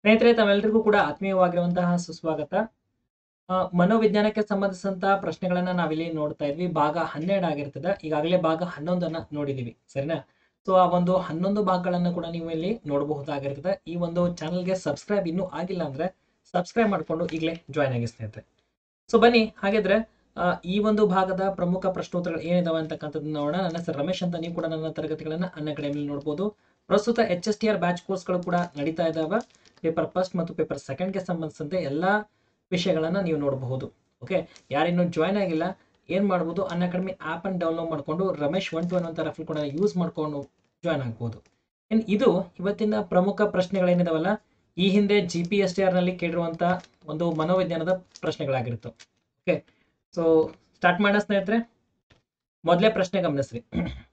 ಸ್ನೇಹಿತರೆ ತಾವೆಲ್ಲರಿಗೂ ಕೂಡ ಆತ್ಮೀಯವಾಗಿರುವಂತಹ ಸುಸ್ವಾಗತ ಆ, ಮನೋವಿಜ್ಞಾನಕ್ಕೆ ಸಂಬಂಧಿಸಿದಂತಹ ಪ್ರಶ್ನೆಗಳನ್ನ ನಾವಿಲ್ಲಿ ನೋಡ್ತಾ ಇದ್ವಿ ಭಾಗ ಹನ್ನೆರಡು ಆಗಿರ್ತದೆ ಈಗಾಗಲೇ ಭಾಗ ಹನ್ನೊಂದನ್ನ ನೋಡಿದೀವಿ ಸರಿನಾ ಸೊ ಆ ಒಂದು ಹನ್ನೊಂದು ಭಾಗಗಳನ್ನ ಕೂಡ ನೀವು ಇಲ್ಲಿ ನೋಡಬಹುದಾಗಿರ್ತದೆ ಈ ಒಂದು ಚಾನಲ್ಗೆ ಸಬ್ಸ್ಕ್ರೈಬ್ ಇನ್ನೂ ಆಗಿಲ್ಲ ಅಂದ್ರೆ ಸಬ್ಸ್ಕ್ರೈಬ್ ಮಾಡ್ಕೊಂಡು ಈಗಲೇ ಜಾಯ್ನ್ ಆಗಿ ಸ್ನೇಹಿತರೆ ಸೊ ಬನ್ನಿ ಹಾಗಿದ್ರೆ ಆ, ಈ ಒಂದು ಭಾಗದ ಪ್ರಮುಖ ಪ್ರಶ್ನೋತ್ತರಗಳು ಏನಿದಾವೆ ಅಂತಕ್ಕಂಥದ್ದು ನೋಡೋಣ ನನ್ನ ಹೆಸರು ರಮೇಶ್ ಅಂತ ನೀವು ಕೂಡ ನನ್ನ ತರಗತಿಗಳನ್ನ ಅನ್ನ ಅಕಾಡೆಮಿಲಿ ನೋಡಬಹುದು ಪ್ರಸ್ತುತ H S T R batch ಕೋರ್ಸ್ಗಳು ಕೂಡ ನಡೀತಾ ಇದ್ದಾವೆ ಪೇಪರ್ ಫಸ್ಟ್ ಮತ್ತು ಪೇಪರ್ ಸೆಕೆಂಡ್ಗೆ ಸಂಬಂಧಿಸಿದಂತೆ ಎಲ್ಲಾ ವಿಷಯಗಳನ್ನ ನೀವು ನೋಡಬಹುದು ಓಕೆ ಯಾರಿನ್ನೂ ಜಾಯ್ನ್ ಆಗಿಲ್ಲ ಏನ್ ಮಾಡ್ಬೋದು ಅನ್ ಅಕಾಡೆಮಿ ಆಪ್ ಅನ್ನು ಡೌನ್ಲೋಡ್ ಮಾಡ್ಕೊಂಡು ರಮೇಶ್ ಒನ್ ಟು ಅನ್ನುವಂಥ ರೆಫರ್ ಕೂಡ ಯೂಸ್ ಮಾಡ್ಕೊಂಡು ಜಾಯ್ನ್ ಆಗ್ಬೋದು ಇನ್ ಇದು ಇವತ್ತಿನ ಪ್ರಮುಖ ಪ್ರಶ್ನೆಗಳೇನಿದಾವಲ್ಲ ಈ ಹಿಂದೆ G P S T R ನಲ್ಲಿ ಕೇಳಿರುವಂತ ಒಂದು ಮನೋವಿಜ್ಞಾನದ ಪ್ರಶ್ನೆಗಳಾಗಿರುತ್ತೆ ಓಕೆ ಸೊ ಸ್ಟಾರ್ಟ್ ಮಾಡೋಣ ಸ್ನೇಹಿತರೆ ಮೊದಲೇ ಪ್ರಶ್ನೆ ಗಮನಿಸ್ರಿ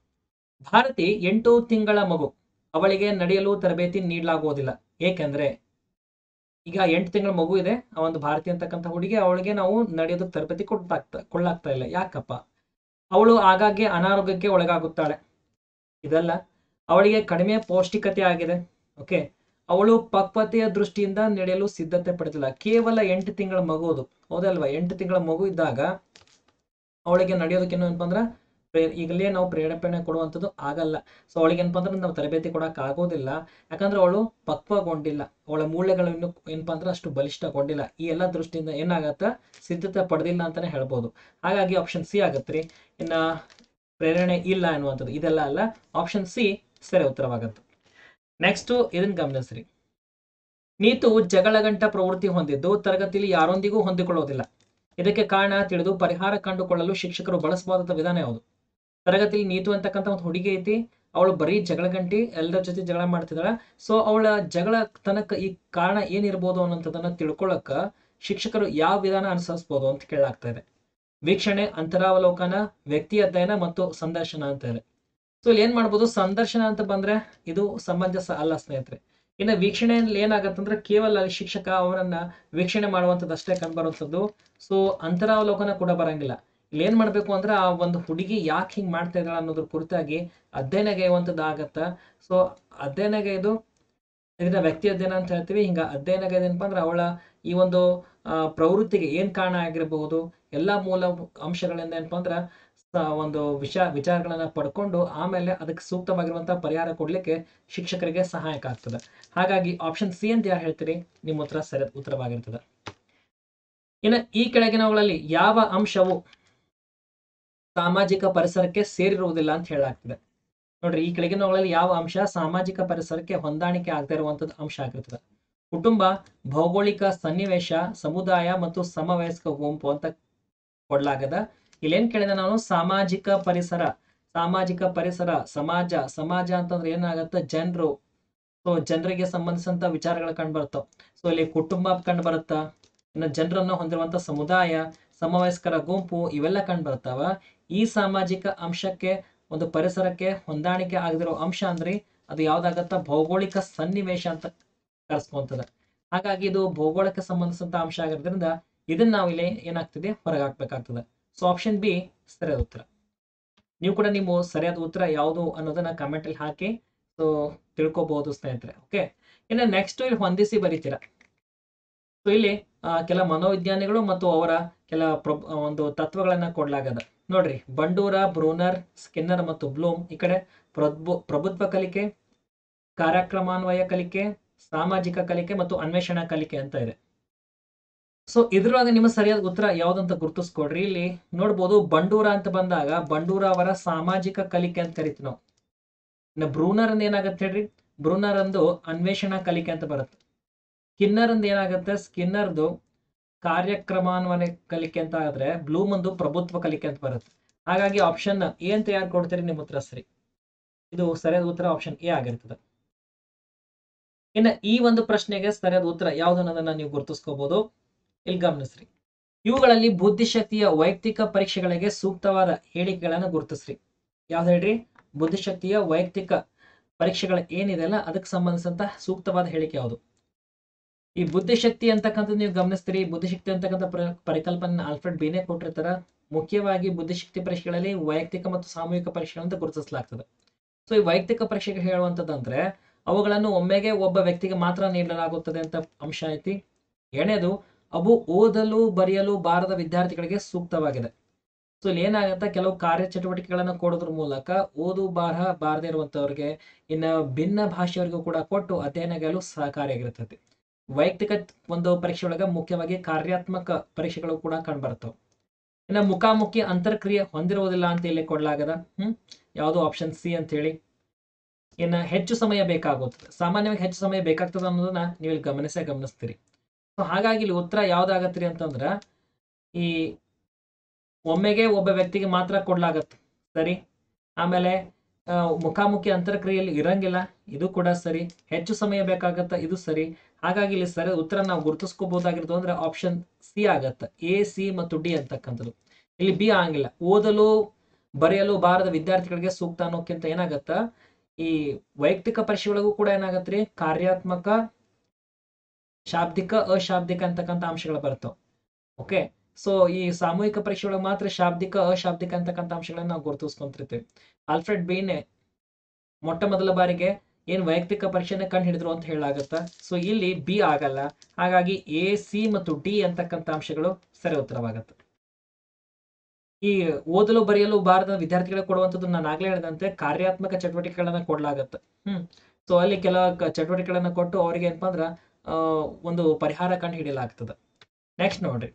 ಭಾರತಿ ಎಂಟು ತಿಂಗಳ ಮಗು ಅವಳಿಗೆ ನಡೆಯಲು ತರಬೇತಿ ನೀಡಲಾಗುವುದಿಲ್ಲ ಏಕೆಂದ್ರೆ ಈಗ ಎಂಟು ತಿಂಗಳ ಮಗು ಇದೆ ಆ ಒಂದು ಭಾರತಿ ಅಂತಕ್ಕಂಥ ಹುಡುಗಿ ಅವಳಿಗೆ ನಾವು ನಡೆಯೋದಕ್ಕೆ ತರಬೇತಿ ಕೊಡ್ತಾಗ್ತಾ ಕೊಳ್ಳಾಗ್ತಾ ಇಲ್ಲ ಯಾಕಪ್ಪ ಅವಳು ಆಗಾಗ್ಗೆ ಅನಾರೋಗ್ಯಕ್ಕೆ ಒಳಗಾಗುತ್ತಾಳೆ ಇದಲ್ಲ ಅವಳಿಗೆ ಕಡಿಮೆ ಪೌಷ್ಟಿಕತೆ ಆಗಿದೆ ಓಕೆ ಅವಳು ಪಕ್ವತೆಯ ದೃಷ್ಟಿಯಿಂದ ನಡೆಯಲು ಸಿದ್ಧತೆ ಪಡೆದಿಲ್ಲ ಕೇವಲ ಎಂಟು ತಿಂಗಳ ಮಗುವುದು ಹೌದಲ್ವಾ ಎಂಟು ತಿಂಗಳ ಮಗು ಇದ್ದಾಗ ಅವಳಿಗೆ ನಡೆಯೋದಕ್ಕೆ ಏನಪ್ಪ ಅಂದ್ರೆ ಪ್ರೇ ಈಗಲೇ ನಾವು ಪ್ರೇರೇಪಣೆ ಕೊಡುವಂಥದ್ದು ಆಗಲ್ಲ ಸೊ ಅವಳಿಗೆ ಏನಪ್ಪ ಅಂದ್ರೆ ನಾವು ತರಬೇತಿ ಕೊಡಕ್ ಆಗೋದಿಲ್ಲ ಯಾಕಂದ್ರೆ ಅವಳು ಪಕ್ವಗೊಂಡಿಲ್ಲ ಅವಳ ಮೂಳೆಗಳು ಇನ್ನು ಏನಪ್ಪಾ ಅಂದ್ರೆ ಅಷ್ಟು ಬಲಿಷ್ಠಗೊಂಡಿಲ್ಲ ಈ ಎಲ್ಲ ದೃಷ್ಟಿಯಿಂದ ಏನಾಗತ್ತ ಸಿದ್ಧತೆ ಪಡೆದಿಲ್ಲ ಅಂತಾನೆ ಹೇಳ್ಬೋದು ಹಾಗಾಗಿ ಆಪ್ಷನ್ ಸಿ ಆಗತ್ರಿ ಇನ್ನ ಪ್ರೇರಣೆ ಇಲ್ಲ ಅನ್ನುವಂಥದ್ದು ಇದೆಲ್ಲ ಅಲ್ಲ ಆಪ್ಷನ್ ಸಿ ಸರಿ ಉತ್ತರವಾಗತ್ತೆ ನೆಕ್ಸ್ಟ್ ಇದನ್ನ ಗಮನಿಸ್ರಿ ನೀತು ಜಗಳಗಂಟ ಪ್ರವೃತ್ತಿ ಹೊಂದಿದ್ದು ತರಗತಿಯಲ್ಲಿ ಯಾರೊಂದಿಗೂ ಹೊಂದಿಕೊಳ್ಳುವುದಿಲ್ಲ ಇದಕ್ಕೆ ಕಾರಣ ತಿಳಿದು ಪರಿಹಾರ ಕಂಡುಕೊಳ್ಳಲು ಶಿಕ್ಷಕರು ಬಳಸಬಹುದಾದ ವಿಧಾನ ಯಾವುದು ತರಗತಿಯಲ್ಲಿ ನೀತು ಅಂತಕ್ಕಂಥ ಒಂದು ಹುಡುಗಿ ಐತಿ ಅವಳು ಬರೀ ಜಗಳಗಂಟಿ ಎಲ್ಲರ ಜೊತೆ ಜಗಳ ಮಾಡ್ತಿದ್ದಾಳ ಸೊ ಅವಳ ಜಗಳ ತನಕ ಈ ಕಾರಣ ಏನಿರ್ಬೋದು ಅನ್ನೋಂಥದ್ದನ್ನ ತಿಳ್ಕೊಳ್ಳಕ್ಕ ಶಿಕ್ಷಕರು ಯಾವ ವಿಧಾನ ಅನುಸರಿಸಬಹುದು ಅಂತ ಕೇಳಲಾಗ್ತಾ ಇದೆ ವೀಕ್ಷಣೆ ಅಂತರಾವಲೋಕನ ವ್ಯಕ್ತಿ ಅಧ್ಯಯನ ಮತ್ತು ಸಂದರ್ಶನ ಅಂತ ಇದೆ ಸೊ ಇಲ್ಲಿ ಏನ್ ಮಾಡ್ಬೋದು ಸಂದರ್ಶನ ಅಂತ ಬಂದ್ರೆ ಇದು ಸಮಂಜಸ ಅಲ್ಲ ಸ್ನೇಹಿತರೆ ಇನ್ನು ವೀಕ್ಷಣೆಯಲ್ಲಿ ಏನಾಗತ್ತಂದ್ರೆ ಕೇವಲ ಅಲ್ಲಿ ಶಿಕ್ಷಕ ಅವರನ್ನ ವೀಕ್ಷಣೆ ಮಾಡುವಂಥದ್ದು ಅಷ್ಟೇ ಕಂಡುಬರುವಂಥದ್ದು ಸೊ ಅಂತರಾವಲೋಕನ ಕೂಡ ಬರಂಗಿಲ್ಲ ಇಲ್ಲಿ ಏನ್ ಮಾಡ್ಬೇಕು ಅಂದ್ರೆ ಆ ಒಂದು ಹುಡುಗಿ ಯಾಕೆ ಹಿಂಗ್ ಮಾಡ್ತಾ ಇದ್ದಾಳ ಅನ್ನೋದ್ರ ಕುರಿತಾಗಿ ಅಧ್ಯಯನಗೈಯುವಂಥದ್ದು ಆಗತ್ತ ಸೊ ಅಧ್ಯಯನಗೈದು ಇದನ್ನ ವ್ಯಕ್ತಿ ಅಧ್ಯಯನ ಅಂತ ಹೇಳ್ತೀವಿ ಹಿಂಗ ಅಧ್ಯಯನಗೈದು ಏನಪ್ಪಾ ಅಂದ್ರೆ ಅವಳ ಈ ಒಂದು ಆ, ಪ್ರವೃತ್ತಿಗೆ ಏನ್ ಕಾರಣ ಆಗಿರಬಹುದು ಎಲ್ಲಾ ಮೂಲ ಅಂಶಗಳಿಂದ ಏನಪ್ಪಾ ಅಂದ್ರ ಸ- ಒಂದು ವಿಚಾರ ವಿಚಾರಗಳನ್ನ ಪಡ್ಕೊಂಡು ಆಮೇಲೆ ಅದಕ್ಕೆ ಸೂಕ್ತವಾಗಿರುವಂತಹ ಪರಿಹಾರ ಕೊಡ್ಲಿಕ್ಕೆ ಶಿಕ್ಷಕರಿಗೆ ಸಹಾಯಕ ಆಗ್ತದೆ ಹಾಗಾಗಿ ಆಪ್ಷನ್ ಸಿ ಅಂತ ಯಾರು ಹೇಳ್ತೀರಿ ನಿಮ್ಮ ಉತ್ತರ ಸರಿ ಉತ್ತರವಾಗಿರ್ತದೆ ಇನ್ನು ಈ ಕೆಳಗಿನವುಗಳಲ್ಲಿ ಯಾವ ಅಂಶವು ಸಾಮಾಜಿಕ ಪರಿಸರಕ್ಕೆ ಸೇರಿರುವುದಿಲ್ಲ ಅಂತ ಹೇಳಲಾಗ್ತದೆ ನೋಡ್ರಿ ಈ ಕೆಳಗಿನವುಗಳಲ್ಲಿ ಯಾವ ಅಂಶ ಸಾಮಾಜಿಕ ಪರಿಸರಕ್ಕೆ ಹೊಂದಾಣಿಕೆ ಆಗದೆ ಇರುವಂತದ್ದು ಅಂಶ ಆಗಿರ್ತದೆ ಕುಟುಂಬ ಭೌಗೋಳಿಕ ಸನ್ನಿವೇಶ ಸಮುದಾಯ ಮತ್ತು ಸಮವಯಸ್ಕ ಗುಂಪು ಅಂತ ಕೊಡ್ಲಾಗದ ಇಲ್ಲೇನ್ ಕೇಳಿದ ನಾನು ಸಾಮಾಜಿಕ ಪರಿಸರ ಸಾಮಾಜಿಕ ಪರಿಸರ ಸಮಾಜ ಸಮಾಜ ಅಂತಂದ್ರೆ ಏನಾಗತ್ತೆ ಜನರು ಸೊ ಜನರಿಗೆ ಸಂಬಂಧಿಸಿದಂತ ವಿಚಾರಗಳು ಕಂಡು ಬರ್ತಾವ ಸೊ ಇಲ್ಲಿ ಕುಟುಂಬ ಕಂಡು ಬರುತ್ತಾ ಇನ್ನು ಜನರನ್ನು ಹೊಂದಿರುವಂತ ಸಮುದಾಯ ಸಮವಯಸ್ಕರ ಗುಂಪು ಇವೆಲ್ಲ ಕಂಡು ಬರ್ತಾವ ಈ ಸಾಮಾಜಿಕ ಅಂಶಕ್ಕೆ ಒಂದು ಪರಿಸರಕ್ಕೆ ಹೊಂದಾಣಿಕೆ ಆಗದಿರೋ ಅಂಶ ಅಂದ್ರೆ ಅದು ಯಾವ್ದಾಗತ್ತ ಭೌಗೋಳಿಕ ಸನ್ನಿವೇಶ ಅಂತ ಕರೆಸ್ಕೊಂತದ ಹಾಗಾಗಿ ಇದು ಭೌಗೋಳಕ್ಕೆ ಸಂಬಂಧಿಸಿದಂತ ಅಂಶ ಆಗಿರೋದ್ರಿಂದ ಇದನ್ನ ನಾವು ಇಲ್ಲಿ ಏನಾಗ್ತದೆ ಹೊರಗೆ ಹಾಕ್ಬೇಕಾಗ್ತದೆ ಸೊ ಆಪ್ಷನ್ ಬಿ ಸರಿಯಾದ ಉತ್ತರ ನೀವು ಕೂಡ ನೀವು ಸರಿಯಾದ ಉತ್ತರ ಯಾವುದು ಅನ್ನೋದನ್ನ ಕಮೆಂಟ್ ಅಲ್ಲಿ ಹಾಕಿ ಸೊ ತಿಳ್ಕೊಬಹುದು ಸ್ನೇಹಿತರೆ ಓಕೆ ಇನ್ನು ನೆಕ್ಸ್ಟ್ ಇಲ್ಲಿ ಹೊಂದಿಸಿ ಬರೀತೀರಾ ಸೊ ಇಲ್ಲಿ ಆ, ಕೆಲ ಮನೋವಿಜ್ಞಾನಿಗಳು ಮತ್ತು ಅವರ ಕೆಲ ಪ್ರಬ್ ಆ, ಒಂದು ತತ್ವಗಳನ್ನ ಕೊಡ್ಲಾಗದ ನೋಡ್ರಿ ಬಂಡೂರ ಬ್ರೂನರ್ ಸ್ಕಿನ್ನರ್ ಮತ್ತು ಬ್ಲೂಮ್ ಈ ಕಡೆ ಪ್ರಭು ಪ್ರಭುತ್ವ ಕಲಿಕೆ ಕಾರ್ಯಕ್ರಮಾನ್ವಯ ಕಲಿಕೆ ಸಾಮಾಜಿಕ ಕಲಿಕೆ ಮತ್ತು ಅನ್ವೇಷಣಾ ಕಲಿಕೆ ಅಂತ ಇದೆ ಸೊ ಇದ್ರೊಳಗೆ ನಿಮ್ಮ ಸರಿಯಾದ ಉತ್ತರ ಯಾವ್ದಂತ ಗುರುತಿಸ್ಕೊಡ್ರಿ ಇಲ್ಲಿ ನೋಡ್ಬೋದು ಬಂಡೂರ ಅಂತ ಬಂದಾಗ ಬಂಡೂರ ಅವರ ಸಾಮಾಜಿಕ ಕಲಿಕೆ ಅಂತ ಕರಿತೀವಿ ನಾವು ಇನ್ನು ಬ್ರೂನರ್ ಅಂದ್ ಏನಾಗತ್ತೆ ಹೇಳ್ರಿ ಬ್ರೂನರ್ ಅಂದು ಅನ್ವೇಷಣಾ ಕಲಿಕೆ ಅಂತ ಬರುತ್ತೆ ಸ್ಕಿನ್ನರ್ ಅಂದ್ ಏನಾಗುತ್ತೆ ಸ್ಕಿನ್ನರ್ದು ಕಾರ್ಯಕ್ರಮಾನ್ವಯ ಕಲಿಕೆ ಅಂತ ಆದ್ರೆ ಬ್ಲೂಮ್ ಒಂದು ಪ್ರಭುತ್ವ ಕಲಿಕೆ ಅಂತ ಬರುತ್ತೆ ಹಾಗಾಗಿ ಆಪ್ಷನ್ ಎ ಅಂತ ಯಾರು ಕೊಡ್ತೀರಿ ನಿಮ್ಮ ಉತ್ತರ ಸರಿ ಇದು ಸರಿಯಾದ ಉತ್ತರ ಆಪ್ಷನ್ ಎ ಆಗಿರ್ತದೆ ಇನ್ನು ಈ ಒಂದು ಪ್ರಶ್ನೆಗೆ ಸರಿಯಾದ ಉತ್ತರ ಯಾವ್ದು ಅನ್ನೋದನ್ನ ನೀವು ಗುರುತಿಸ್ಕೋಬಹುದು ಇಲ್ಲಿ ಗಮನಿಸ್ರಿ ಇವುಗಳಲ್ಲಿ ಬುದ್ಧಿಶಕ್ತಿಯ ವೈಯಕ್ತಿಕ ಪರೀಕ್ಷೆಗಳಿಗೆ ಸೂಕ್ತವಾದ ಹೇಳಿಕೆಗಳನ್ನು ಗುರುತಿಸ್ರಿ ಯಾವ್ದು ಹೇಳ್ರಿ ಬುದ್ಧಿಶಕ್ತಿಯ ವೈಯಕ್ತಿಕ ಪರೀಕ್ಷೆಗಳ ಏನಿದೆ ಅಲ್ಲ ಅದಕ್ಕೆ ಸಂಬಂಧಿಸಿದಂತ ಸೂಕ್ತವಾದ ಹೇಳಿಕೆ ಯಾವುದು ಈ ಬುದ್ಧಿಶಕ್ತಿ ಅಂತಕ್ಕಂಥದ್ದು ನೀವು ಗಮನಿಸ್ತೀರಿ ಬುದ್ಧಿಶಕ್ತಿ ಅಂತಕ್ಕಂಥ ಪ್ರ- ಪರಿಕಲ್ಪನೆ ಆಲ್ಫ್ರೆಡ್ ಬೇನೆ ಕೊಟ್ಟಿರ್ತಾರ ಮುಖ್ಯವಾಗಿ ಬುದ್ಧಿಶಕ್ತಿ ಪರೀಕ್ಷೆಗಳಲ್ಲಿ ವೈಯಕ್ತಿಕ ಮತ್ತು ಸಾಮೂಹಿಕ ಪರೀಕ್ಷೆಗಳಂತ ಗುರುತಿಸಲಾಗ್ತದೆ ಸೊ ಈ ವೈಯಕ್ತಿಕ ಪರೀಕ್ಷೆಗೆ ಹೇಳುವಂಥದ್ದು ಅಂದ್ರೆ ಅವುಗಳನ್ನು ಒಮ್ಮೆಗೆ ಒಬ್ಬ ವ್ಯಕ್ತಿಗೆ ಮಾತ್ರ ನೀಡಲಾಗುತ್ತದೆ ಅಂತ ಅಂಶ ಐತಿ ಎರಡನೇದು ಅವು ಓದಲು ಬರೆಯಲು ಬಾರದ ವಿದ್ಯಾರ್ಥಿಗಳಿಗೆ ಸೂಕ್ತವಾಗಿದೆ ಸೊ ಇಲ್ಲಿ ಏನಾಗುತ್ತೆ ಕೆಲವು ಕಾರ್ಯಚಟುವಟಿಕೆಗಳನ್ನು ಕೊಡೋದ್ರ ಮೂಲಕ ಓದು ಬರಹ ಬಾರದೇ ಇರುವಂತವ್ರಿಗೆ ಇನ್ನು ಭಿನ್ನ ಭಾಷೆಯವರಿಗೂ ಕೂಡ ಕೊಟ್ಟು ಅಧ್ಯಯನಗಳು ಸಹಕಾರಿಯಾಗಿರ್ತದೆ ವೈಯಕ್ತಿಕ ಒಂದು ಪರೀಕ್ಷೆ ಒಳಗ ಮುಖ್ಯವಾಗಿ ಕಾರ್ಯಾತ್ಮಕ ಪರೀಕ್ಷೆಗಳು ಕೂಡ ಕಂಡುಬರ್ತವೆ ಇನ್ನು ಮುಖಾಮುಖಿ ಅಂತರ್ಕ್ರಿಯೆ ಹೊಂದಿರುವುದಿಲ್ಲ ಅಂತ ಇಲ್ಲಿ ಕೊಡ್ಲಾಗದ ಹ್ಮ್ ಯಾವುದು ಆಪ್ಷನ್ ಸಿ ಅಂತ ಹೇಳಿ ಇನ್ನು ಹೆಚ್ಚು ಸಮಯ ಬೇಕಾಗುತ್ತದೆ ಸಾಮಾನ್ಯವಾಗಿ ಹೆಚ್ಚು ಸಮಯ ಬೇಕಾಗ್ತದೆ ಅನ್ನೋದನ್ನ ನೀವು ಇಲ್ಲಿ ಗಮನಿಸೇ ಗಮನಿಸ್ತೀರಿ ಸೊ ಹಾಗಾಗಿ ಇಲ್ಲಿ ಉತ್ತರ ಯಾವ್ದಾಗತ್ರಿ ಅಂತಂದ್ರ ಈ ಒಮ್ಮೆಗೆ ಒಬ್ಬ ವ್ಯಕ್ತಿಗೆ ಮಾತ್ರ ಕೊಡ್ಲಾಗತ್ತೆ ಸರಿ ಆಮೇಲೆ ಆ, ಮುಖಾಮುಖಿ ಅಂತರ್ಕ್ರಿಯೆಯಲ್ಲಿ ಇರಂಗಿಲ್ಲ ಇದು ಕೂಡ ಸರಿ ಹೆಚ್ಚು ಸಮಯ ಬೇಕಾಗತ್ತ ಇದು ಸರಿ ಹಾಗಾಗಿ ಇಲ್ಲಿ ಸರಿ ಉತ್ತರ ನಾವು ಗುರುತಿಸ್ಕೋಬಹುದಾಗಿರೋದು ಅಂದ್ರೆ ಆಪ್ಷನ್ ಸಿ ಆಗತ್ತ ಎ ಸಿ ಮತ್ತು ಡಿ ಅಂತಕ್ಕಂಥದ್ದು ಇಲ್ಲಿ ಬಿ ಆಗಂಗಿಲ್ಲ ಓದಲು ಬರೆಯಲು ಬಾರದ ವಿದ್ಯಾರ್ಥಿಗಳಿಗೆ ಸೂಕ್ತ ಅನ್ನೋಕ್ಕಿಂತ ಏನಾಗತ್ತ ಈ ವೈಯಕ್ತಿಕ ಪರೀಕ್ಷೆಗಳಿಗೂ ಕೂಡ ಏನಾಗತ್ರಿ ಕಾರ್ಯಾತ್ಮಕ ಶಾಬ್ದಿಕ ಅಶಾಬ್ದಿಕ ಅಂತಕ್ಕಂಥ ಅಂಶಗಳು ಬರ್ತವೆ ಓಕೆ ಸೊ ಈ ಸಾಮೂಹಿಕ ಪರೀಕ್ಷೆ ಒಳಗೆ ಮಾತ್ರ ಶಾಬ್ದಿಕ ಅಶಾಬ್ದಿಕ ಅಂತಕ್ಕಂಥ ಅಂಶಗಳನ್ನ ನಾವು ಗುರುತಿಸ್ಕೊಂತಿರ್ತೀವಿ ಆಲ್ಫ್ರೆಡ್ ಬೀನೆ ಮೊಟ್ಟ ಮೊದಲ ಬಾರಿಗೆ ಏನ್ ವೈಯಕ್ತಿಕ ಪರೀಕ್ಷೆನ ಕಂಡು ಹಿಡಿದ್ರು ಅಂತ ಹೇಳಾಗತ್ತ ಸೊ ಇಲ್ಲಿ ಬಿ ಆಗಲ್ಲ ಹಾಗಾಗಿ ಎ ಸಿ ಮತ್ತು ಡಿ ಅಂತಕ್ಕಂಥ ಅಂಶಗಳು ಸರಿ ಉತ್ತರವಾಗತ್ತೆ ಈ ಓದಲು ಬರೆಯಲು ಬಾರದ ವಿದ್ಯಾರ್ಥಿಗಳಿಗೆ ಕೊಡುವಂಥದ್ದು ನಾನು ಆಗ್ಲೇ ಹೇಳಿದಂತೆ ಕಾರ್ಯಾತ್ಮಕ ಚಟುವಟಿಕೆಗಳನ್ನ ಕೊಡ್ಲಾಗತ್ತೆ ಹ್ಮ್ ಸೊ ಅಲ್ಲಿ ಕೆಲ ಕ- ಚಟುವಟಿಕೆಗಳನ್ನ ಕೊಟ್ಟು ಅವ್ರಿಗೆ ಏನಪ್ಪಾ ಅಂದ್ರ ಆ, ಒಂದು ಪರಿಹಾರ ಕಂಡು ಹಿಡಿಯಲಾಗ್ತದೆ ನೆಕ್ಸ್ಟ್ ನೋಡ್ರಿ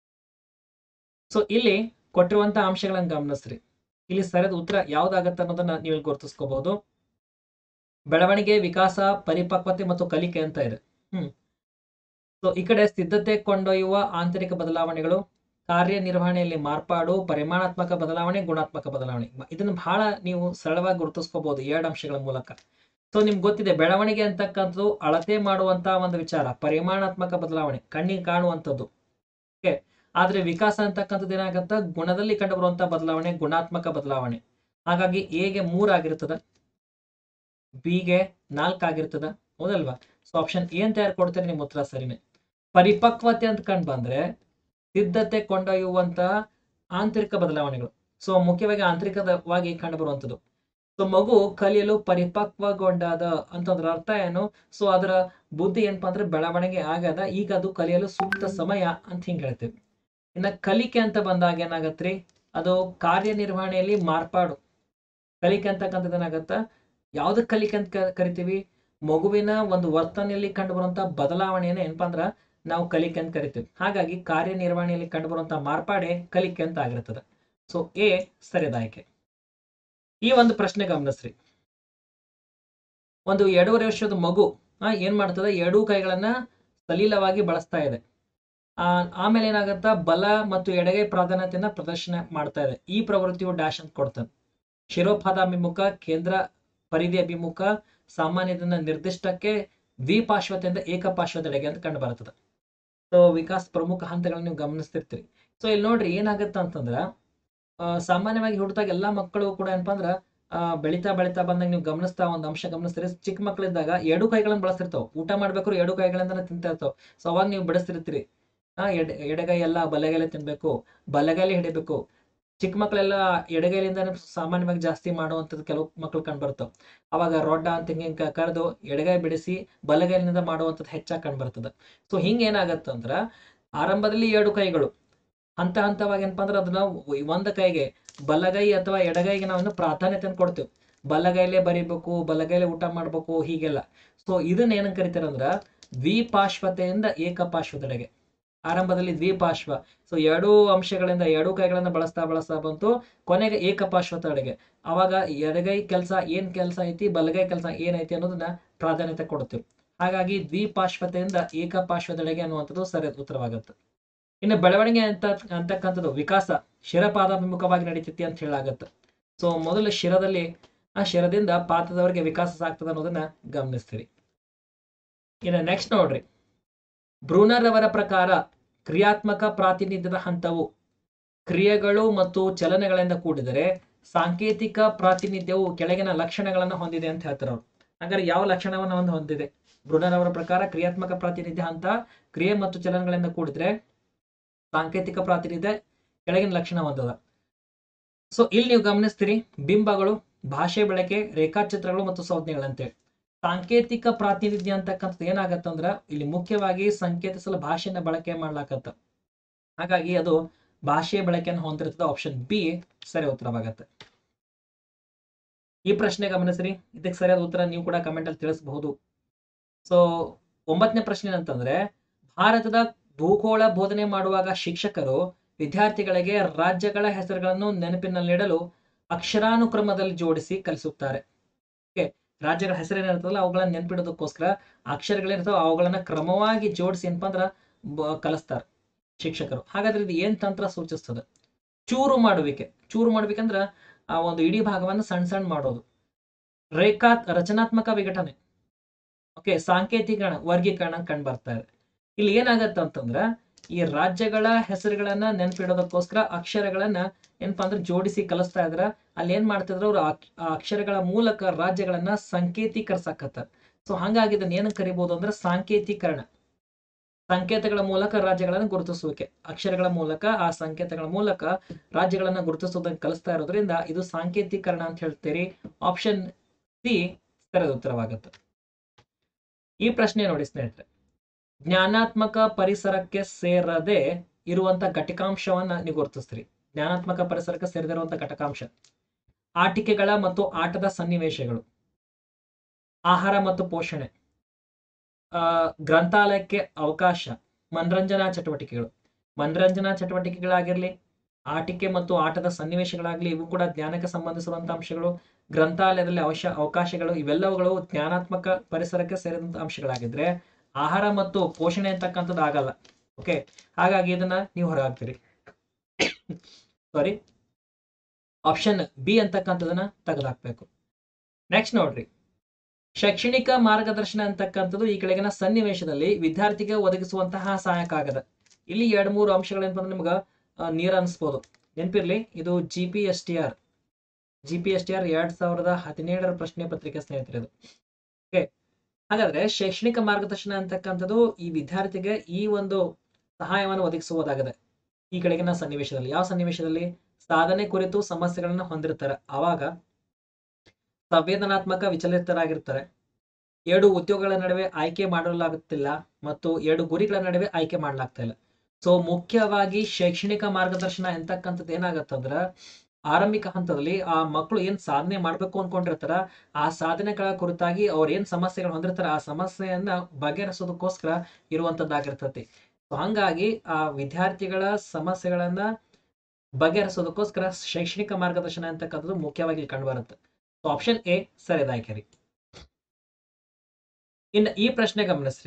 ಸೊ ಇಲ್ಲಿ ಕೊಟ್ಟಿರುವಂತ ಅಂಶಗಳನ್ನ ಗಮನಿಸ್ರಿ ಇಲ್ಲಿ ಸರಿಯಾದ ಉತ್ತರ ಯಾವ್ದಾಗತ್ತೆ ಅನ್ನೋದನ್ನ ನೀವು ಇಲ್ಲಿ ಗುರುತಿಸ್ಕೋಬಹುದು ಬೆಳವಣಿಗೆ ವಿಕಾಸ ಪರಿಪಕ್ವತೆ ಮತ್ತು ಕಲಿಕೆ ಅಂತ ಇದೆ ಹ್ಮ್ ಸೊ ಈ ಕಡೆ ಸಿದ್ಧತೆ ಕೊಂಡೊಯ್ಯುವ ಆಂತರಿಕ ಬದಲಾವಣೆಗಳು ಕಾರ್ಯನಿರ್ವಹಣೆಯಲ್ಲಿ ಮಾರ್ಪಾಡು ಪರಿಮಾಣಾತ್ಮಕ ಬದಲಾವಣೆ ಗುಣಾತ್ಮಕ ಬದಲಾವಣೆ ಮ- ಇದನ್ನ ಬಹಳ ನೀವು ಸರಳವಾಗಿ ಗುರುತಿಸ್ಕೋಬಹುದು ಎರಡು ಅಂಶಗಳ ಮೂಲಕ ಸೊ ನಿಮ್ಗೆ ಗೊತ್ತಿದೆ ಬೆಳವಣಿಗೆ ಅಂತಕ್ಕಂಥದ್ದು ಅಳತೆ ಮಾಡುವಂತ ಒಂದು ವಿಚಾರ ಪರಿಮಾಣಾತ್ಮಕ ಬದಲಾವಣೆ ಕಣ್ಣಿಗೆ ಕಾಣುವಂಥದ್ದು ಓಕೆ ಆದ್ರೆ ವಿಕಾಸ ಅಂತಕ್ಕಂಥದ್ದು ಏನಾಗತ್ತ ಗುಣದಲ್ಲಿ ಕಂಡು ಬರುವಂತ ಬದಲಾವಣೆ ಗುಣಾತ್ಮಕ ಬದಲಾವಣೆ ಹಾಗಾಗಿ ಎಗೆ ಮೂರ್ ಆಗಿರ್ತದ ಬಿಗೆ ನಾಲ್ಕು ಆಗಿರ್ತದ ಹೌದಲ್ವಾ ಸೊ ಆಪ್ಷನ್ ಎ ಅಂತ ಯಾರು ಕೊಡ್ತಾರೆ ನಿಮ್ ಉತ್ತರ ಸರಿನೇ ಪರಿಪಕ್ವತೆ ಅಂತ ಕಂಡು ಬಂದ್ರೆ ಸಿದ್ಧತೆ ಕೊಂಡೊಯ್ಯುವಂತ ಆಂತರಿಕ ಬದಲಾವಣೆಗಳು ಸೊ ಮುಖ್ಯವಾಗಿ ಆಂತರಿಕವಾಗಿ ಕಂಡು ಬರುವಂತದ್ದು ಸೊ ಮಗು ಕಲಿಯಲು ಪರಿಪಕ್ವಗೊಂಡಾದ ಅಂತಂದ್ರ ಅರ್ಥ ಏನು ಸೊ ಅದರ ಬುದ್ಧಿ ಏನಪ್ಪಾ ಅಂದ್ರೆ ಬೆಳವಣಿಗೆ ಆಗದ ಈಗ ಅದು ಕಲಿಯಲು ಸೂಕ್ತ ಸಮಯ ಅಂತ ಹಿಂಗ್ ಹೇಳ್ತೀವಿ ಇನ್ನ ಕಲಿಕೆ ಅಂತ ಬಂದಾಗ ಏನಾಗತ್ರಿ ಅದು ಕಾರ್ಯನಿರ್ವಹಣೆಯಲ್ಲಿ ಮಾರ್ಪಾಡು ಕಲಿಕೆ ಅಂತಕ್ಕಂಥದ್ದು ಏನಾಗತ್ತ ಯಾವ್ದಕ್ ಕಲಿಕೆ ಅಂತ ಕ- ಕರಿತೀವಿ ಮಗುವಿನ ಒಂದು ವರ್ತನೆಯಲ್ಲಿ ಕಂಡು ಬರುವಂತ ಬದಲಾವಣೆಯನ್ನ ಏನಪ್ಪಾ ಅಂದ್ರ ನಾವು ಕಲಿಕೆ ಅಂತ ಕರಿತೀವಿ ಹಾಗಾಗಿ ಕಾರ್ಯನಿರ್ವಹಣೆಯಲ್ಲಿ ಕಂಡು ಬರುವಂತ ಮಾರ್ಪಾಡೆ ಕಲಿಕೆ ಅಂತ ಆಗಿರ್ತದೆ ಸೊ ಎ ಸರಿಯಾದ ಆಯ್ಕೆ ಈ ಒಂದು ಪ್ರಶ್ನೆ ಗಮನಿಸ್ರಿ ಒಂದು ಎರಡೂವರೆ ವರ್ಷದ ಮಗು ಆ, ಏನ್ ಮಾಡ್ತದೆ ಎರಡೂ ಕೈಗಳನ್ನ ಸಲೀಲವಾಗಿ ಬಳಸ್ತಾ ಇದೆ ಆ, ಆಮೇಲೆ ಏನಾಗತ್ತಾ ಬಲ ಮತ್ತು ಎಡಗೈ ಪ್ರಾಧಾನ್ಯತೆಯನ್ನ ಪ್ರದರ್ಶನ ಮಾಡ್ತಾ ಇದೆ ಈ ಪ್ರವೃತ್ತಿಯು ಡ್ಯಾಶ್ ಅಂತ ಕೊಡ್ತಾನೆ ಶಿರೋಪಾದಾಭಿಮುಖ ಕೇಂದ್ರ ಪರಿಧಿ ಅಭಿಮುಖ ಸಾಮಾನ್ಯದಿಂದ ನಿರ್ದಿಷ್ಟಕ್ಕೆ ದ್ವಿಪಾರ್ಶ್ವತೆಯಿಂದ ಏಕಪಾರ್ಶ್ವದೆಡೆಗೆ ಅಂತ ಕಂಡು ಬರ್ತದೆ ಸೊ ವಿಕಾಸ್ ಪ್ರಮುಖ ಹಂತಗಳನ್ನ ನೀವು ಗಮನಿಸ್ತಿರ್ತೀರಿ ಸೊ ಇಲ್ಲಿ ನೋಡ್ರಿ ಏನಾಗತ್ತ ಅಂತಂದ್ರ ಆ, ಸಾಮಾನ್ಯವಾಗಿ ಹುಟ್ಟಿದಾಗ ಎಲ್ಲಾ ಮಕ್ಕಳು ಕೂಡ ಏನಪ್ಪಾ ಅಂದ್ರ ಆ, ಬೆಳಿತಾ ಬೆಳಿತಾ ಬಂದಾಗ ನೀವು ಗಮನಿಸ್ತಾ ಒಂದು ಅಂಶ ಗಮನಿಸ್ತೀರಿ ಚಿಕ್ಕ ಮಕ್ಕಳಿದ್ದಾಗ ಎರಡು ಕೈಗಳನ್ನ ಬಳಸ್ತಿರ್ತಾವ ಊಟ ಮಾಡ್ಬೇಕಾದ್ರೆ ಎರಡು ಕೈಗಳಿಂದ ತಿಂತಾ ಇರ್ತಾವ ಸೊ ಅವಾಗ ನೀವು ಬಿಡಿಸ್ತಿರ್ತೀರಿ ಆ ಎಡ ಎಡಗೈ ಎಲ್ಲ ಬಲಗೈಲೆ ತಿನ್ಬೇಕು ಬಲಗೈಲಿ ಹಿಡಿಬೇಕು ಚಿಕ್ಕ ಮಕ್ಕಳೆಲ್ಲ ಎಡಗೈಲಿಂದ ಸಾಮಾನ್ಯವಾಗಿ ಜಾಸ್ತಿ ಮಾಡುವಂಥದ್ದು ಕೆಲವು ಮಕ್ಕಳು ಕಂಡ್ಬರ್ತಾವ ಅವಾಗ ರೊಡ್ಡ ಅಂತ ಹಿಂಗೆ ಕರೆದು ಎಡಗೈ ಬಿಡಿಸಿ ಬಲಗೈಲಿಂದ ಮಾಡುವಂಥದ್ದು ಹೆಚ್ಚಾಗಿ ಕಂಡ್ಬರ್ತದೆ ಸೊ ಹಿಂಗೆ ಏನಾಗತ್ತಂದ್ರ ಆರಂಭದಲ್ಲಿ ಎರಡು ಕೈಗಳು ಹಂತ ಹಂತವಾಗಿ ಏನಪ್ಪಾ ಅಂದ್ರೆ ಅದನ್ನ ಒಂದ್ ಕೈಗೆ ಬಲಗೈ ಅಥವಾ ಎಡಗೈಗೆ ನಾವು ಪ್ರಾಧಾನ್ಯತೆಯನ್ನು ಕೊಡ್ತೇವೆ ಬಲಗೈಲೇ ಬರಿಬೇಕು ಬಲಗೈಲೇ ಊಟ ಮಾಡ್ಬೇಕು ಹೀಗೆಲ್ಲ ಸೊ ಇದನ್ನ ಏನಂತ ಕರಿತಾರಂದ್ರ ದ್ವಿಪಾರ್ಶ್ವತೆಯಿಂದ ಏಕಪಾರ್ಶ್ವದೆಡೆಗೆ ಆರಂಭದಲ್ಲಿ ದ್ವಿಪಾರ್ಶ್ವ ಸೊ ಎರಡೂ ಅಂಶಗಳಿಂದ ಎರಡೂ ಕೈಗಳನ್ನ ಬಳಸ್ತಾ ಬಳಸ್ತಾ ಬಂತು ಕೊನೆಗೆ ಏಕಪಾರ್ಶ್ವದೆಡೆಗೆ ಅವಾಗ ಎಡಗೈ ಕೆಲಸ ಏನ್ ಕೆಲಸ ಐತಿ ಬಲಗೈ ಕೆಲಸ ಏನೈತಿ ಅನ್ನೋದನ್ನ ಪ್ರಾಧಾನ್ಯತೆ ಕೊಡ್ತೇವೆ ಹಾಗಾಗಿ ದ್ವಿಪಾರ್ಶ್ವತೆಯಿಂದ ಏಕಪಾರ್ಶ್ವದೆಡೆಗೆ ಅನ್ನುವಂಥದ್ದು ಸರಿಯಾದ ಉತ್ತರವಾಗುತ್ತೆ ಇನ್ನು ಬೆಳವಣಿಗೆ ಅಂತ ಅಂತಕ್ಕಂಥದ್ದು ವಿಕಾಸ ಶಿರಪಾದಾಭಿಮುಖವಾಗಿ ನಡೀತೈತಿ ಅಂತ ಹೇಳಾಗತ್ತೆ ಸೊ ಮೊದಲು ಶಿರದಲ್ಲಿ ಆ ಶಿರದಿಂದ ಪಾದದವರೆಗೆ ವಿಕಾಸ ಸಾಗ್ತದೆ ಅನ್ನೋದನ್ನ ಗಮನಿಸ್ತೀರಿ ಇನ್ನು ನೆಕ್ಸ್ಟ್ ನೋಡ್ರಿ ಬ್ರೂನರ್ ಅವರ ಪ್ರಕಾರ ಕ್ರಿಯಾತ್ಮಕ ಪ್ರಾತಿನಿಧ್ಯದ ಹಂತವು ಕ್ರಿಯೆಗಳು ಮತ್ತು ಚಲನೆಗಳಿಂದ ಕೂಡಿದರೆ ಸಾಂಕೇತಿಕ ಪ್ರಾತಿನಿಧ್ಯವು ಕೆಳಗಿನ ಲಕ್ಷಣಗಳನ್ನು ಹೊಂದಿದೆ ಅಂತ ಹೇಳ್ತಾರೆ ಅವ್ರು ಹಾಗಾದ್ರೆ ಯಾವ ಲಕ್ಷಣವನ್ನು ಒಂದು ಹೊಂದಿದೆ ಬ್ರೂನರ್ ಅವರ ಪ್ರಕಾರ ಕ್ರಿಯಾತ್ಮಕ ಪ್ರಾತಿನಿಧ್ಯ ಹಂತ ಕ್ರಿಯೆ ಮತ್ತು ಚಲನೆಗಳಿಂದ ಕೂಡಿದ್ರೆ ಸಾಂಕೇತಿಕ ಪ್ರಾತಿನಿಧ್ಯ ಕೆಳಗಿನ ಲಕ್ಷಣ ಹೊಂದದ ಸೊ ಇಲ್ಲಿ ನೀವು ಗಮನಿಸ್ತೀರಿ ಬಿಂಬಗಳು ಭಾಷೆ ಬಳಕೆ ರೇಖಾಚಿತ್ರಗಳು ಮತ್ತು ಸಂಜ್ಞೆಗಳಂತೇಳಿ ಸಾಂಕೇತಿಕ ಪ್ರಾತಿನಿಧ್ಯ ಅಂತಕ್ಕಂಥದ್ದು ಏನಾಗತ್ತಂದ್ರ ಇಲ್ಲಿ ಮುಖ್ಯವಾಗಿ ಸಂಕೇತಿಸಲು ಭಾಷೆಯನ್ನ ಬಳಕೆ ಮಾಡ್ಲಾಕತ್ತ ಹಾಗಾಗಿ ಅದು ಭಾಷೆಯ ಬಳಕೆಯನ್ನು ಹೊಂದಿರ್ತದೆ ಆಪ್ಷನ್ ಬಿ ಸರಿ ಉತ್ತರವಾಗತ್ತೆ ಈ ಪ್ರಶ್ನೆ ಗಮನಿಸ್ರಿ ಇದಕ್ಕೆ ಸರಿಯಾದ ಉತ್ತರ ನೀವು ಕೂಡ ಕಮೆಂಟ್ ಅಲ್ಲಿ ತಿಳಿಸಬಹುದು ಸೊ ಒಂಬತ್ತನೇ ಪ್ರಶ್ನೆ ಏನಂತಂದ್ರೆ ಭಾರತದ ಭೂಗೋಳ ಬೋಧನೆ ಮಾಡುವಾಗ ಶಿಕ್ಷಕರು ವಿದ್ಯಾರ್ಥಿಗಳಿಗೆ ರಾಜ್ಯಗಳ ಹೆಸರುಗಳನ್ನು ನೆನಪಿನಲ್ಲಿಡಲು ಅಕ್ಷರಾನುಕ್ರಮದಲ್ಲಿ ಜೋಡಿಸಿ ಕಲಿಸುತ್ತಾರೆ ಓಕೆ ರಾಜ್ಯಗಳ ಹೆಸರೇನಿರ್ತದಲ್ಲ ಅವುಗಳನ್ನ ನೆನಪಿಡೋದಕ್ಕೋಸ್ಕರ ಅಕ್ಷರಗಳಿರ್ತಾವ ಅವುಗಳನ್ನ ಕ್ರಮವಾಗಿ ಜೋಡಿಸಿ ಏನಪ್ಪಾ ಅಂದ್ರ ಬ- ಕಲಿಸ್ತಾರೆ ಶಿಕ್ಷಕರು ಹಾಗಾದ್ರೆ ಇದು ಏನ್ ತಂತ್ರ ಸೂಚಿಸ್ತದೆ ಚೂರು ಮಾಡುವಿಕೆ ಚೂರು ಮಾಡುವಿಕೆ ಆ ಒಂದು ಇಡೀ ಭಾಗವನ್ನು ಸಣ್ಣ ಸಣ್ಣ ಮಾಡೋದು ರೇಖಾ ರಚನಾತ್ಮಕ ವಿಘಟನೆ ಓಕೆ ಸಾಂಕೇತಿಕರಣ ವರ್ಗೀಕರಣ ಕಂಡು ಬರ್ತಾ ಇದೆ ಇಲ್ಲಿ ಏನಾಗತ್ತೆ ಅಂತಂದ್ರ ಈ ರಾಜ್ಯಗಳ ಹೆಸರುಗಳನ್ನ ನೆನಪಿಡೋದಕ್ಕೋಸ್ಕರ ಅಕ್ಷರಗಳನ್ನ ಏನಪ್ಪಾ ಅಂದ್ರೆ ಜೋಡಿಸಿ ಕಲಿಸ್ತಾ ಇದ್ರ ಅಲ್ಲಿ ಏನ್ ಮಾಡ್ತಿದ್ರು ಅವ್ರು ಆ ಅಕ್ಷರಗಳ ಮೂಲಕ ರಾಜ್ಯಗಳನ್ನ ಸಂಕೇತೀಕರಿಸಕತ್ತಾರ ಸೊ ಹಂಗಾಗಿ ಇದನ್ನ ಏನಕ್ಕೆ ಕರಿಬಹುದು ಅಂದ್ರೆ ಸಾಂಕೇತೀಕರಣ ಸಂಕೇತಗಳ ಮೂಲಕ ರಾಜ್ಯಗಳನ್ನು ಗುರುತಿಸುವಿಕೆ ಅಕ್ಷರಗಳ ಮೂಲಕ ಆ ಸಂಕೇತಗಳ ಮೂಲಕ ರಾಜ್ಯಗಳನ್ನ ಗುರುತಿಸುವುದನ್ನು ಕಲಿಸ್ತಾ ಇರೋದ್ರಿಂದ ಇದು ಸಾಂಕೇತೀಕರಣ ಅಂತ ಹೇಳ್ತೀರಿ ಆಪ್ಷನ್ ಸಿ ಸರಿಯಾದ ಉತ್ತರವಾಗುತ್ತೆ ಈ ಪ್ರಶ್ನೆ ನೋಡಿ ಸ್ನೇಹಿತರೆ ಜ್ಞಾನಾತ್ಮಕ ಪರಿಸರಕ್ಕೆ ಸೇರದೆ ಇರುವಂತ ಘಟಕಾಂಶವನ್ನ ನೀವು ಗುರುತಿಸ್ತೀರಿ ಜ್ಞಾನಾತ್ಮಕ ಪರಿಸರಕ್ಕೆ ಸೇರಿದಿರುವಂತ ಘಟಕಾಂಶ ಆಟಿಕೆಗಳ ಮತ್ತು ಆಟದ ಸನ್ನಿವೇಶಗಳು ಆಹಾರ ಮತ್ತು ಪೋಷಣೆ ಆ ಗ್ರಂಥಾಲಯಕ್ಕೆ ಅವಕಾಶ ಮನರಂಜನಾ ಚಟುವಟಿಕೆಗಳು ಮನರಂಜನಾ ಚಟುವಟಿಕೆಗಳಾಗಿರ್ಲಿ ಆಟಿಕೆ ಮತ್ತು ಆಟದ ಸನ್ನಿವೇಶಗಳಾಗ್ಲಿ ಇವು ಕೂಡ ಜ್ಞಾನಕ್ಕೆ ಸಂಬಂಧಿಸಿರುವಂತ ಅಂಶಗಳು ಗ್ರಂಥಾಲಯದಲ್ಲಿ ಅವಶ್ಯ ಅವಕಾಶಗಳು ಇವೆಲ್ಲವುಗಳು ಜ್ಞಾನಾತ್ಮಕ ಪರಿಸರಕ್ಕೆ ಸೇರಿದಂತ ಅಂಶಗಳಾಗಿದ್ರೆ ಆಹಾರ ಮತ್ತು ಪೋಷಣೆ ಅಂತಕ್ಕಂಥದ್ದು ಆಗಲ್ಲ ಓಕೆ ಹಾಗಾಗಿ ಇದನ್ನ ನೀವು ಹೊರಹಾಕ್ತೀರಿ ಸಾರಿ ಆಪ್ಷನ್ ಬಿ ಅಂತಕ್ಕಂಥದನ್ನ ತೆಗೆದುಹಾಕ್ಬೇಕು ನೆಕ್ಸ್ಟ್ ನೋಡ್ರಿ ಶೈಕ್ಷಣಿಕ ಮಾರ್ಗದರ್ಶನ ಅಂತಕ್ಕಂಥದ್ದು ಈ ಕೆಳಗಿನ ಸನ್ನಿವೇಶದಲ್ಲಿ ವಿದ್ಯಾರ್ಥಿಗೆ ಒದಗಿಸುವಂತಹ ಸಹಾಯಕ ಆಗದ ಇಲ್ಲಿ ಎರಡ್ ಮೂರು ಅಂಶಗಳೇನಪ್ಪ ಅಂದ್ರೆ ನಿಮ್ಗೆ ಆ, ನೀರ್ ಅನ್ಸ್ಬೋದು ನೆನಪಿರ್ಲಿ ಇದು G P S T R G P S T R ಎರಡ್ ಸಾವಿರದ ಹದಿನೇಳರ ಪ್ರಶ್ನೆ ಪತ್ರಿಕೆ ಸ್ನೇಹಿತರೆ ಇದು ಓಕೆ ಹಾಗಾದ್ರೆ ಶೈಕ್ಷಣಿಕ ಮಾರ್ಗದರ್ಶನ ಅಂತಕ್ಕಂಥದ್ದು ಈ ವಿದ್ಯಾರ್ಥಿಗೆ ಈ ಒಂದು ಸಹಾಯವನ್ನು ಒದಗಿಸುವುದಾಗಿದೆ ಈ ಕೆಳಗಿನ ಸನ್ನಿವೇಶದಲ್ಲಿ ಯಾವ ಸನ್ನಿವೇಶದಲ್ಲಿ ಸಾಧನೆ ಕುರಿತು ಸಮಸ್ಯೆಗಳನ್ನ ಹೊಂದಿರ್ತಾರೆ ಆವಾಗ ಸಂವೇದನಾತ್ಮಕ ವಿಚಲಿತರಾಗಿರ್ತಾರೆ ಎರಡು ಉದ್ಯೋಗಗಳ ನಡುವೆ ಆಯ್ಕೆ ಮಾಡಲಾಗುತ್ತಿಲ್ಲ ಮತ್ತು ಎರಡು ಗುರಿಗಳ ನಡುವೆ ಆಯ್ಕೆ ಮಾಡಲಾಗ್ತಾ ಇಲ್ಲ ಸೊ ಮುಖ್ಯವಾಗಿ ಶೈಕ್ಷಣಿಕ ಮಾರ್ಗದರ್ಶನ ಎಂತಕ್ಕಂಥದ್ದು ಏನಾಗತ್ತಂದ್ರ ಆರಂಭಿಕ ಹಂತದಲ್ಲಿ ಆ ಮಕ್ಕಳು ಏನ್ ಸಾಧನೆ ಮಾಡ್ಬೇಕು ಅನ್ಕೊಂಡಿರ್ತಾರ ಆ ಸಾಧನೆಗಳ ಕುರಿತಾಗಿ ಅವ್ರ ಏನ್ ಸಮಸ್ಯೆಗಳು ಹೊಂದಿರ್ತಾರ ಆ ಸಮಸ್ಯೆಯನ್ನ ಬಗೆಹರಿಸೋದಕ್ಕೋಸ್ಕರ ಇರುವಂತದ್ದಾಗಿರ್ತತಿ ಸೊ ಹಂಗಾಗಿ ಆ ವಿದ್ಯಾರ್ಥಿಗಳ ಸಮಸ್ಯೆಗಳನ್ನ ಬಗೆಹರಿಸೋದಕ್ಕೋಸ್ಕರ ಶೈಕ್ಷಣಿಕ ಮಾರ್ಗದರ್ಶನ ಅಂತಕ್ಕಂಥದ್ದು ಮುಖ್ಯವಾಗಿ ಕಂಡು ಬರುತ್ತೆ ಸೊ ಆಪ್ಷನ್ ಎ ಸರಿದಾಯ್ಕೆ ರೀ ಇನ್ನು ಈ ಪ್ರಶ್ನೆ ಗಮನಿಸ್ರಿ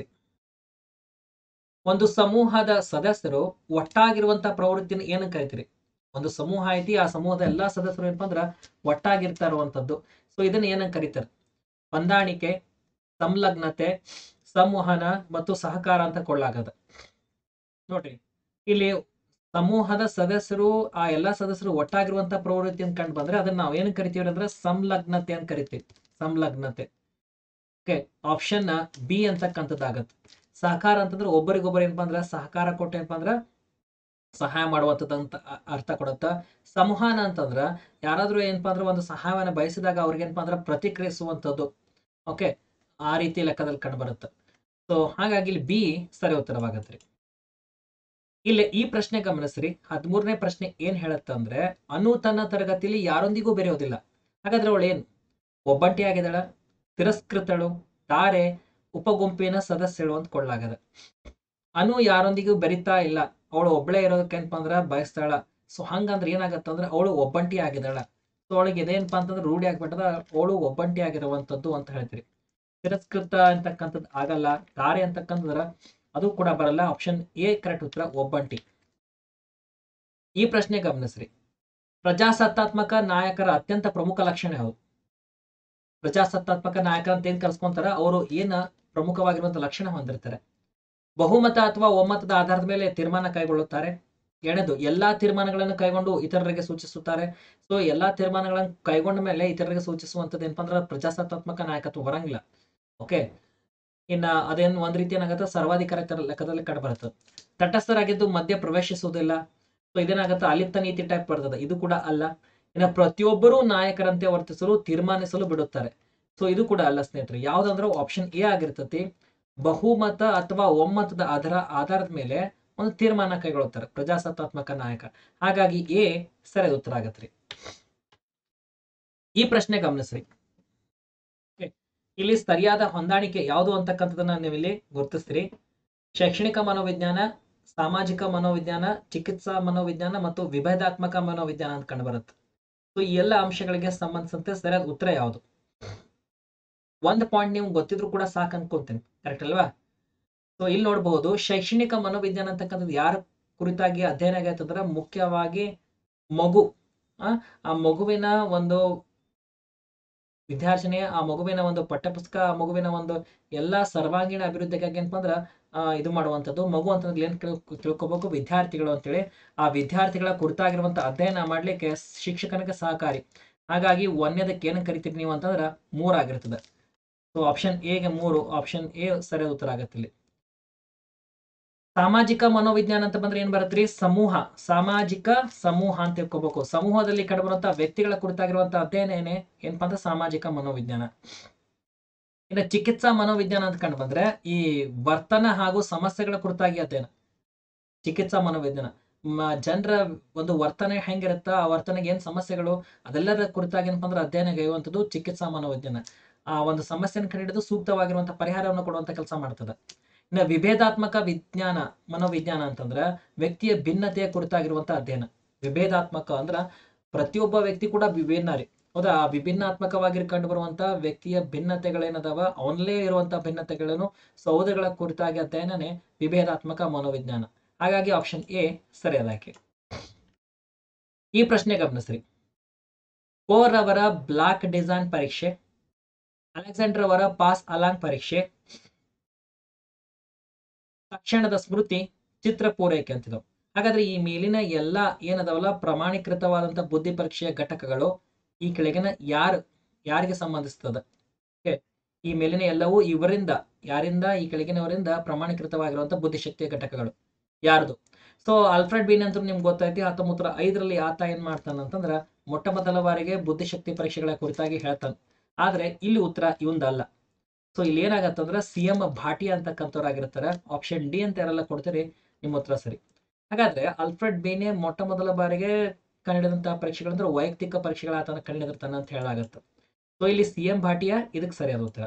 ಒಂದು ಸಮೂಹದ ಸದಸ್ಯರು ಒಟ್ಟಾಗಿರುವಂತ ಪ್ರವೃತ್ತಿನ ಏನಂತ ಕರಿತೀರಿ ಒಂದು ಸಮೂಹ ಐತಿ ಆ ಸಮೂಹದ ಎಲ್ಲಾ ಸದಸ್ಯರು ಏನಪ್ಪಾ ಅಂದ್ರ ಒಟ್ಟಾಗಿರ್ತಾ ಇರುವಂತದ್ದು ಸೊ ಇದನ್ನ ಏನಂತ ಕರೀತಾರೆ ಹೊಂದಾಣಿಕೆ ಸಂಲಗ್ನತೆ ಸಂವಹನ ಮತ್ತು ಸಹಕಾರ ಅಂತ ಕೊಳ್ಳಾಗದ ನೋಡ್ರಿ ಇಲ್ಲಿ ಸಮೂಹದ ಸದಸ್ಯರು ಆ ಎಲ್ಲಾ ಸದಸ್ಯರು ಒಟ್ಟಾಗಿರುವಂತ ಪ್ರವೃತ್ತಿ ಅಂತ ಕಂಡು ಬಂದ್ರೆ ಅದನ್ನ ನಾವು ಏನ್ ಕರಿತೀವಿ ಅಂದ್ರೆ ಸಂಲಗ್ನತೆ ಅಂತ ಕರಿತೀವಿ ಸಂಲಗ್ನತೆ ಓಕೆ ಆಪ್ಷನ್ ಬಿ ಅಂತಕ್ಕಂಥದ್ದಾಗತ್ತೆ ಸಹಕಾರ ಅಂತಂದ್ರೆ ಒಬ್ಬರಿಗೊಬ್ಬರು ಏನಪ್ಪಾ ಅಂದ್ರ ಸಹಕಾರ ಕೊಟ್ಟು ಏನಪ್ಪಾ ಅಂದ್ರ ಸಹಾಯ ಮಾಡುವಂಥದ್ದಂತ ಅ- ಅರ್ಥ ಕೊಡುತ್ತ ಸಂವಹನ ಅಂತಂದ್ರ ಯಾರಾದ್ರೂ ಏನಪ್ಪಾ ಅಂದ್ರೆ ಒಂದು ಸಹಾಯವನ್ನ ಬಯಸಿದಾಗ ಅವ್ರಿಗೆ ಏನಪ್ಪಾ ಅಂದ್ರ ಪ್ರತಿಕ್ರಿಯಿಸುವಂಥದ್ದು ಓಕೆ ಆ ರೀತಿ ಲೆಕ್ಕದಲ್ಲಿ ಕಂಡು ಬರುತ್ತೆ ಸೊ ಹಾಗಾಗಿ ಇಲ್ಲಿ ಬಿ ಸರಿ ಉತ್ತರವಾಗತ್ರಿ ಇಲ್ಲಿ ಈ ಪ್ರಶ್ನೆ ಗಮನಿಸ್ರಿ ಹದಿಮೂರನೇ ಪ್ರಶ್ನೆ ಏನ್ ಹೇಳುತ್ತೆ ಅಂದ್ರೆ ಅನು ತನ್ನ ತರಗತಿಯಲ್ಲಿ ಯಾರೊಂದಿಗೂ ಬೆರೆಯೋದಿಲ್ಲ ಹಾಗಾದ್ರೆ ಅವಳು ಏನು ಒಬ್ಬಂಟಿ ಆಗಿದ್ದಾಳ ತಿರಸ್ಕೃತಳು ತಾರೆ ಉಪಗುಂಪಿನ ಸದಸ್ಯಳು ಅಂತ ಕೊಳ್ಳಾಗದ ಅನು ಯಾರೊಂದಿಗೂ ಬೆರಿತಾ ಇಲ್ಲ ಅವಳು ಒಬ್ಳೆ ಇರೋದಕ್ಕೆ ಏನಪ್ಪಾ ಅಂದ್ರ ಬಯಸ್ತಾಳ ಸೊ ಹಂಗಂದ್ರೆ ಏನಾಗತ್ತ ಅಂದ್ರೆ ಅವಳು ಒಬ್ಬಂಟಿ ಆಗಿದ್ದಾಳ ಸೊ ಅವಳಿಗೆ ಇದೇನಪ್ಪಾ ಅಂತಂದ್ರೆ ರೂಢಿ ಆಗ್ಬಿಟ್ಟದ ಅವಳು ಒಬ್ಬಂಟಿ ಆಗಿರುವಂತದ್ದು ಅಂತ ಹೇಳ್ತೀರಿ ತಿರಸ್ಕೃತ ಅಂತಕ್ಕಂಥದ್ದು ಆಗಲ್ಲ ತಾರೆ ಅಂತಕ್ಕಂಥದ್ರ ಅದು ಕೂಡ ಬರಲ್ಲ ಆಪ್ಷನ್ ಎ ಕರೆಕ್ಟ್ ಉತ್ತರ ಒಬ್ಬಂಟಿ ಈ ಪ್ರಶ್ನೆ ಗಮನಿಸ್ರಿ ಪ್ರಜಾಸತ್ತಾತ್ಮಕ ನಾಯಕರ ಅತ್ಯಂತ ಪ್ರಮುಖ ಲಕ್ಷಣ ಯಾವುದು ಪ್ರಜಾಸತ್ತಾತ್ಮಕ ನಾಯಕರ ಅಂತ ಏನ್ ಕರ್ಸ್ಕೊಂತಾರ ಅವರು ಏನ ಪ್ರಮುಖವಾಗಿರುವಂತ ಲಕ್ಷಣ ಹೊಂದಿರ್ತಾರೆ ಬಹುಮತ ಅಥವಾ ಒಮ್ಮತದ ಆಧಾರದ ಮೇಲೆ ತೀರ್ಮಾನ ಕೈಗೊಳ್ಳುತ್ತಾರೆ ಎರಡನೇದು ಎಲ್ಲಾ ತೀರ್ಮಾನಗಳನ್ನು ಕೈಗೊಂಡು ಇತರರಿಗೆ ಸೂಚಿಸುತ್ತಾರೆ ಸೊ ಎಲ್ಲಾ ತೀರ್ಮಾನಗಳನ್ನು ಕೈಗೊಂಡ ಮೇಲೆ ಇತರರಿಗೆ ಸೂಚಿಸುವಂತದ್ದು ಏನಪ್ಪಾ ಅಂದ್ರೆ ಪ್ರಜಾಸತ್ತಾತ್ಮಕ ನಾಯಕತ್ವ ಬರಂಗಿಲ್ಲ ಓಕೆ ಇನ್ನ ಅದೇನು ಒಂದ್ ರೀತಿ ಏನಾಗತ್ತೆ ಸರ್ವಾಧಿಕಾರ ತರ- ಲೆಕ್ಕದಲ್ಲಿ ಕಂಡು ಬರುತ್ತೆ ತಟಸ್ಥರಾಗಿದ್ದು ಮಧ್ಯ ಪ್ರವೇಶಿಸುವುದಿಲ್ಲ ಸೊ ಇದೇನಾಗತ್ತೆ ಅಲಿಪ್ತ ನೀತಿ ಟೈಪ್ ಬರ್ತದೆ ಇದು ಕೂಡ ಅಲ್ಲ ಇನ್ನ ಪ್ರತಿಯೊಬ್ಬರೂ ನಾಯಕರಂತೆ ವರ್ತಿಸಲು ತೀರ್ಮಾನಿಸಲು ಬಿಡುತ್ತಾರೆ ಸೊ ಇದು ಕೂಡ ಅಲ್ಲ ಸ್ನೇಹಿತರೆ ಯಾವ್ದಂದ್ರೆ ಆಪ್ಷನ್ ಎ ಆಗಿರ್ತತಿ ಬಹುಮತ ಅಥವಾ ಒಮ್ಮತದ ಆಧಾರ ಆಧಾರದ ಮೇಲೆ ಒಂದು ತೀರ್ಮಾನ ಕೈಗೊಳ್ಳುತ್ತಾರೆ ಪ್ರಜಾಸತ್ತಾತ್ಮಕ ನಾಯಕ ಹಾಗಾಗಿ ಎ ಸರಿಯಾದ ಉತ್ತರ ಆಗತ್ರಿ ಈ ಪ್ರಶ್ನೆ ಗಮನಿಸ್ರಿ Okay. ಇಲ್ಲಿ ಸರಿಯಾದ ಹೊಂದಾಣಿಕೆ ಯಾವುದು ಅಂತಕ್ಕಂಥದ್ದನ್ನ ನೀವು ಇಲ್ಲಿ ಗುರುತಿಸ್ತೀರಿ ಶೈಕ್ಷಣಿಕ ಮನೋವಿಜ್ಞಾನ ಸಾಮಾಜಿಕ ಮನೋವಿಜ್ಞಾನ ಚಿಕಿತ್ಸಾ ಮನೋವಿಜ್ಞಾನ ಮತ್ತು ವಿಭೇದಾತ್ಮಕ ಮನೋವಿಜ್ಞಾನ ಅಂತ ಕಂಡು ಬರುತ್ತೆ ಸೊ ಈ ಎಲ್ಲ ಅಂಶಗಳಿಗೆ ಸಂಬಂಧಿಸಿದಂತೆ ಸರಿಯಾದ ಉತ್ತರ ಯಾವುದು ಒಂದ್ ಪಾಯಿಂಟ್ ನೀವು ಗೊತ್ತಿದ್ರು ಕೂಡ ಸಾಕು ಅನ್ಕೊಂತೀನಿ ಕರೆಕ್ಟ್ ಅಲ್ವಾ ಸೊ ಇಲ್ಲಿ ನೋಡಬಹುದು ಶೈಕ್ಷಣಿಕ ಮನೋವಿಜ್ಞಾನ ಅಂತಕ್ಕಂಥದ್ದು ಯಾರ ಕುರಿತಾಗಿ ಅಧ್ಯಯನ ಆಗೈತೆ ಅಂದ್ರೆ ಮುಖ್ಯವಾಗಿ ಮಗು ಆ ಆ ಮಗುವಿನ ಒಂದು ವಿದ್ಯಾರ್ಜನೆ ಆ ಮಗುವಿನ ಒಂದು ಪಠ್ಯಪುಸ್ತಕ ಆ ಮಗುವಿನ ಒಂದು ಎಲ್ಲಾ ಸರ್ವಾಂಗೀಣ ಅಭಿವೃದ್ಧಿಗಾಗಿ ಏನಪ್ಪ ಅಂದ್ರ ಆ, ಇದು ಮಾಡುವಂಥದ್ದು ಮಗು ಅಂತಂದ್ರೆ ಏನ್ ತಿಳ್ಕೊ- ತಿಳ್ಕೊಬೇಕು ವಿದ್ಯಾರ್ಥಿಗಳು ಅಂತೇಳಿ ಆ ವಿದ್ಯಾರ್ಥಿಗಳ ಕುರಿತಾಗಿರುವಂತ ಅಧ್ಯಯನ ಮಾಡ್ಲಿಕ್ಕೆ ಶಿಕ್ಷಕನಿಗೆ ಸಹಕಾರಿ ಹಾಗಾಗಿ ಒಂದನೇದಕ್ಕೆ ಏನ್ ಕರಿತೀರಿ ನೀವು ಅಂತಂದ್ರ ಮೂರಾಗಿರ್ತದೆ ಸೊ ಆಪ್ಷನ್ ಎಗೆ ಮೂರು ಆಪ್ಷನ್ ಎ ಸರಿಯಾದ ಉತ್ತರ ಆಗತ್ತೆ ಇಲ್ಲಿ ಸಾಮಾಜಿಕ ಮನೋವಿಜ್ಞಾನ ಅಂತ ಬಂದ್ರೆ ಏನ್ ಬರತ್ರಿ ಸಮೂಹ ಸಾಮಾಜಿಕ ಸಮೂಹ ಅಂತ ತಿಳ್ಕೊಬೇಕು ಸಮೂಹದಲ್ಲಿ ಕಂಡುಬರುವಂತಹ ವ್ಯಕ್ತಿಗಳ ಕುರಿತಾಗಿರುವಂತ ಅಧ್ಯಯನ ಏನೇ ಏನಪ್ಪಾ ಅಂದ್ರೆ ಸಾಮಾಜಿಕ ಮನೋವಿಜ್ಞಾನ ಇನ್ನು ಚಿಕಿತ್ಸಾ ಮನೋವಿಜ್ಞಾನ ಅಂತ ಕಂಡು ಬಂದ್ರೆ ಈ ವರ್ತನ ಹಾಗೂ ಸಮಸ್ಯೆಗಳ ಕುರಿತಾಗಿ ಅಧ್ಯಯನ ಚಿಕಿತ್ಸಾ ಮನೋವಿಜ್ಞಾನ ಜನರ ಒಂದು ವರ್ತನೆ ಹೆಂಗಿರುತ್ತ ಆ ವರ್ತನೆಗೆ ಏನ್ ಸಮಸ್ಯೆಗಳು ಅದೆಲ್ಲರ ಕುರಿತಾಗಿ ಏನಪ್ಪಾ ಅಂದ್ರೆ ಅಧ್ಯಯನ ಗೈಯುವಂಥದ್ದು ಚಿಕಿತ್ಸಾ ಮನೋವಿಜ್ಞಾನ ಆ ಒಂದು ಸಮಸ್ಯೆನ ಕಂಡಿಡಿದು ಸೂಕ್ತವಾಗಿರುವಂತಹ ಪರಿಹಾರವನ್ನು ಕೊಡುವಂತ ಕೆಲಸ ಮಾಡ್ತದೆ ಇನ್ನು ವಿಭೇದಾತ್ಮಕ ವಿಜ್ಞಾನ ಮನೋವಿಜ್ಞಾನ ಅಂತಂದ್ರ ವ್ಯಕ್ತಿಯ ಭಿನ್ನತೆಯ ಕುರಿತಾಗಿರುವಂತ ಅಧ್ಯಯನ ವಿಭೇದಾತ್ಮಕ ಅಂದ್ರ ಪ್ರತಿಯೊಬ್ಬ ವ್ಯಕ್ತಿ ಕೂಡ ವಿಭಿನ್ನ ರೀ ಹೌದಾ ಆ ವಿಭಿನ್ನಾತ್ಮಕವಾಗಿ ಕಂಡು ಬರುವಂತ ವ್ಯಕ್ತಿಯ ಭಿನ್ನತೆಗಳೇನದಾವ ಅವನಲ್ಲೇ ಇರುವಂತ ಭಿನ್ನತೆಗಳನ್ನು ಸೌದೆಗಳ ಕುರಿತಾಗಿ ಅಧ್ಯಯನನೇ ವಿಭೇದಾತ್ಮಕ ಮನೋವಿಜ್ಞಾನ ಹಾಗಾಗಿ ಆಪ್ಷನ್ ಎ ಸರಿಯಾದ ಆಯ್ಕೆ ಈ ಪ್ರಶ್ನೆ ಗಮನಿಸ್ರಿ ಕೋರ್ ಅವರ ಬ್ಲಾಕ್ ಡಿಸೈನ್ ಪರೀಕ್ಷೆ ಅಲೆಕ್ಸಾಂಡರ್ ಅವರ ಪಾಸ್ ಅಲಾಂಗ್ ಪರೀಕ್ಷೆ ತಕ್ಷಣದ ಸ್ಮೃತಿ ಚಿತ್ರ ಪೂರೈಕೆ ಅಂತಿದವು ಹಾಗಾದ್ರೆ ಈ ಮೇಲಿನ ಎಲ್ಲಾ ಏನದಾವಲ್ಲ ಪ್ರಮಾಣೀಕೃತವಾದಂತ ಬುದ್ಧಿ ಪರೀಕ್ಷೆಯ ಘಟಕಗಳು ಈ ಕೆಳಗಿನ ಯಾರು ಯಾರಿಗೆ ಸಂಬಂಧಿಸ್ತದ Okay. ಈ ಮೇಲಿನ ಎಲ್ಲವೂ ಇವರಿಂದ ಯಾರಿಂದ ಈ ಕೆಳಗಿನವರಿಂದ ಪ್ರಮಾಣೀಕೃತವಾಗಿರುವಂತ ಬುದ್ಧಿಶಕ್ತಿಯ ಘಟಕಗಳು ಯಾರ್ದು ಸೊ ಆಲ್ಫ್ರೆಡ್ ಬೀನ್ ಅಂತ ನಿಮ್ಗೆ ಗೊತ್ತೈತಿ ಹತ್ತೊಂಬತ್ತರ ಐದರಲ್ಲಿ ಆತ ಏನ್ ಮಾಡ್ತಾನ ಅಂತಂದ್ರ ಮೊಟ್ಟ ಮೊದಲ ಬಾರಿಗೆ ಬುದ್ಧಿಶಕ್ತಿ ಪರೀಕ್ಷೆಗಳ ಕುರಿತಾಗಿ ಹೇಳ್ತಾನ ಆದ್ರೆ ಇಲ್ಲಿ ಉತ್ತರ ಇವಂದಲ್ಲ ಸೊ ಇಲ್ಲಿ ಏನಾಗತ್ತಂದ್ರ ಸಿ ಎಂ ಭಾಟಿ ಅಂತಕ್ಕಂಥವ್ರಾಗಿರ್ತಾರೆ ಆಪ್ಷನ್ ಡಿ ಅಂತ ಯಾರೆಲ್ಲ ಕೊಡ್ತೀರಿ ನಿಮ್ಮ ಉತ್ತರ ಸರಿ ಹಾಗಾದ್ರೆ ಆಲ್ಫ್ರೆಡ್ ಬೇನೆ ಮೊಟ್ಟ ಮೊದಲ ಬಾರಿಗೆ ಕಂಡಿಡಿದಂತಹ ಪರೀಕ್ಷೆಗಳಂದ್ರೆ ವೈಯಕ್ತಿಕ ಪರೀಕ್ಷೆಗಳ ಆತನ ಕಂಡಿಡಿರ್ತಾನ ಅಂತ ಹೇಳಾಗತ್ತೆ ಸೊ ಇಲ್ಲಿ ಸಿ ಎಂ ಭಾಟಿಯ ಇದಕ್ಕೆ ಸರಿಯಾದ ಉತ್ತರ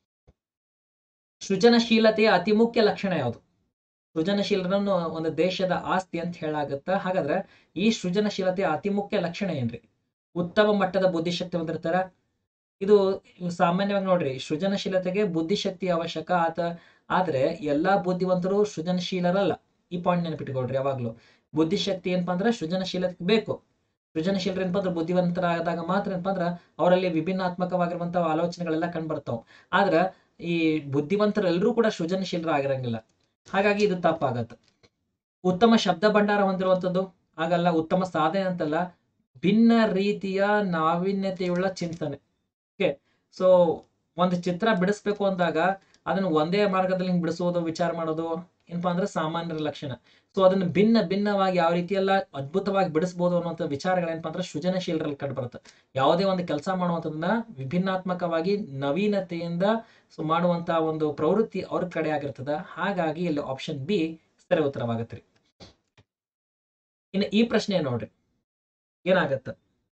ಸೃಜನಶೀಲತೆಯ ಅತಿ ಮುಖ್ಯ ಲಕ್ಷಣ ಯಾವುದು ಸೃಜನಶೀಲರನ್ನು ಒಂದು ದೇಶದ ಆಸ್ತಿ ಅಂತ ಹೇಳಾಗತ್ತ ಹಾಗಾದ್ರೆ ಈ ಸೃಜನಶೀಲತೆಯ ಅತಿ ಮುಖ್ಯ ಲಕ್ಷಣ ಏನ್ರಿ ಉತ್ತಮ ಮಟ್ಟದ ಬುದ್ಧಿಶಕ್ತಿ ಹೊಂದಿರ್ತಾರ ಇದು ಇವು ಸಾಮಾನ್ಯವಾಗಿ ನೋಡ್ರಿ ಸೃಜನಶೀಲತೆಗೆ ಬುದ್ಧಿಶಕ್ತಿ ಅವಶ್ಯಕ ಆತ ಆದ್ರೆ ಎಲ್ಲಾ ಬುದ್ಧಿವಂತರು ಸೃಜನಶೀಲರಲ್ಲ ಈ ಪಾಯಿಂಟ್ ನೆನಪಿಟ್ಕೊಳ್ರಿ ಯಾವಾಗ್ಲೂ ಬುದ್ಧಿಶಕ್ತಿ ಏನಪ್ಪಾ ಅಂದ್ರೆ ಸೃಜನಶೀಲತೆ ಬೇಕು ಸೃಜನಶೀಲರು ಏನಪ್ಪಾ ಅಂದ್ರೆ ಬುದ್ಧಿವಂತರಾದಾಗ ಮಾತ್ರ ಏನಪ್ಪಾ ಅಂದ್ರೆ ಅವರಲ್ಲಿ ವಿಭಿನ್ನಾತ್ಮಕವಾಗಿರುವಂತಹ ಆಲೋಚನೆಗಳೆಲ್ಲ ಕಂಡ್ಬರ್ತಾವ ಆದ್ರ ಈ ಬುದ್ಧಿವಂತರೆಲ್ಲರೂ ಕೂಡ ಸೃಜನಶೀಲರು ಆಗಿರಂಗಿಲ್ಲ ಹಾಗಾಗಿ ಇದು ತಪ್ಪಾಗತ್ತೆ ಉತ್ತಮ ಶಬ್ದ ಭಂಡಾರ ಹೊಂದಿರುವಂಥದ್ದು ಹಾಗಲ್ಲ ಉತ್ತಮ ಸಾಧನೆ ಅಂತಲ್ಲ ಭಿನ್ನ ರೀತಿಯ ನಾವೀನ್ಯತೆಯುಳ್ಳ ಚಿಂತನೆ ಓಕೆ ಸೊ ಒಂದು ಚಿತ್ರ ಬಿಡಿಸ್ಬೇಕು ಅಂದಾಗ ಅದನ್ನ ಒಂದೇ ಮಾರ್ಗದಲ್ಲಿ ಹಿಂಗ್ ಬಿಡಿಸೋದು ವಿಚಾರ ಮಾಡೋದು ಏನಪ್ಪಾ ಅಂದ್ರೆ ಸಾಮಾನ್ಯರ ಲಕ್ಷಣ ಸೊ ಅದನ್ನ ಭಿನ್ನ ಭಿನ್ನವಾಗಿ ಯಾವ ರೀತಿ ಎಲ್ಲ ಅದ್ಭುತವಾಗಿ ಬಿಡಿಸ್ಬೋದು ಅನ್ನುವಂಥ ವಿಚಾರಗಳೇನಪ್ಪ ಅಂದ್ರೆ ಸೃಜನಶೀಲರಲ್ಲಿ ಕಂಡು ಬರುತ್ತೆ ಯಾವುದೇ ಒಂದು ಕೆಲಸ ಮಾಡುವಂಥದ್ದನ್ನ ವಿಭಿನ್ನಾತ್ಮಕವಾಗಿ ನವೀನತೆಯಿಂದ ಸೊ ಮಾಡುವಂತ ಒಂದು ಪ್ರವೃತ್ತಿ ಅವ್ರ ಕಡೆ ಆಗಿರ್ತದ ಹಾಗಾಗಿ ಇಲ್ಲಿ ಆಪ್ಷನ್ ಬಿ ಸರಿ ಉತ್ತರವಾಗತ್ರಿ ಇನ್ನು ಈ ಪ್ರಶ್ನೆ ನೋಡ್ರಿ ಏನಾಗತ್ತ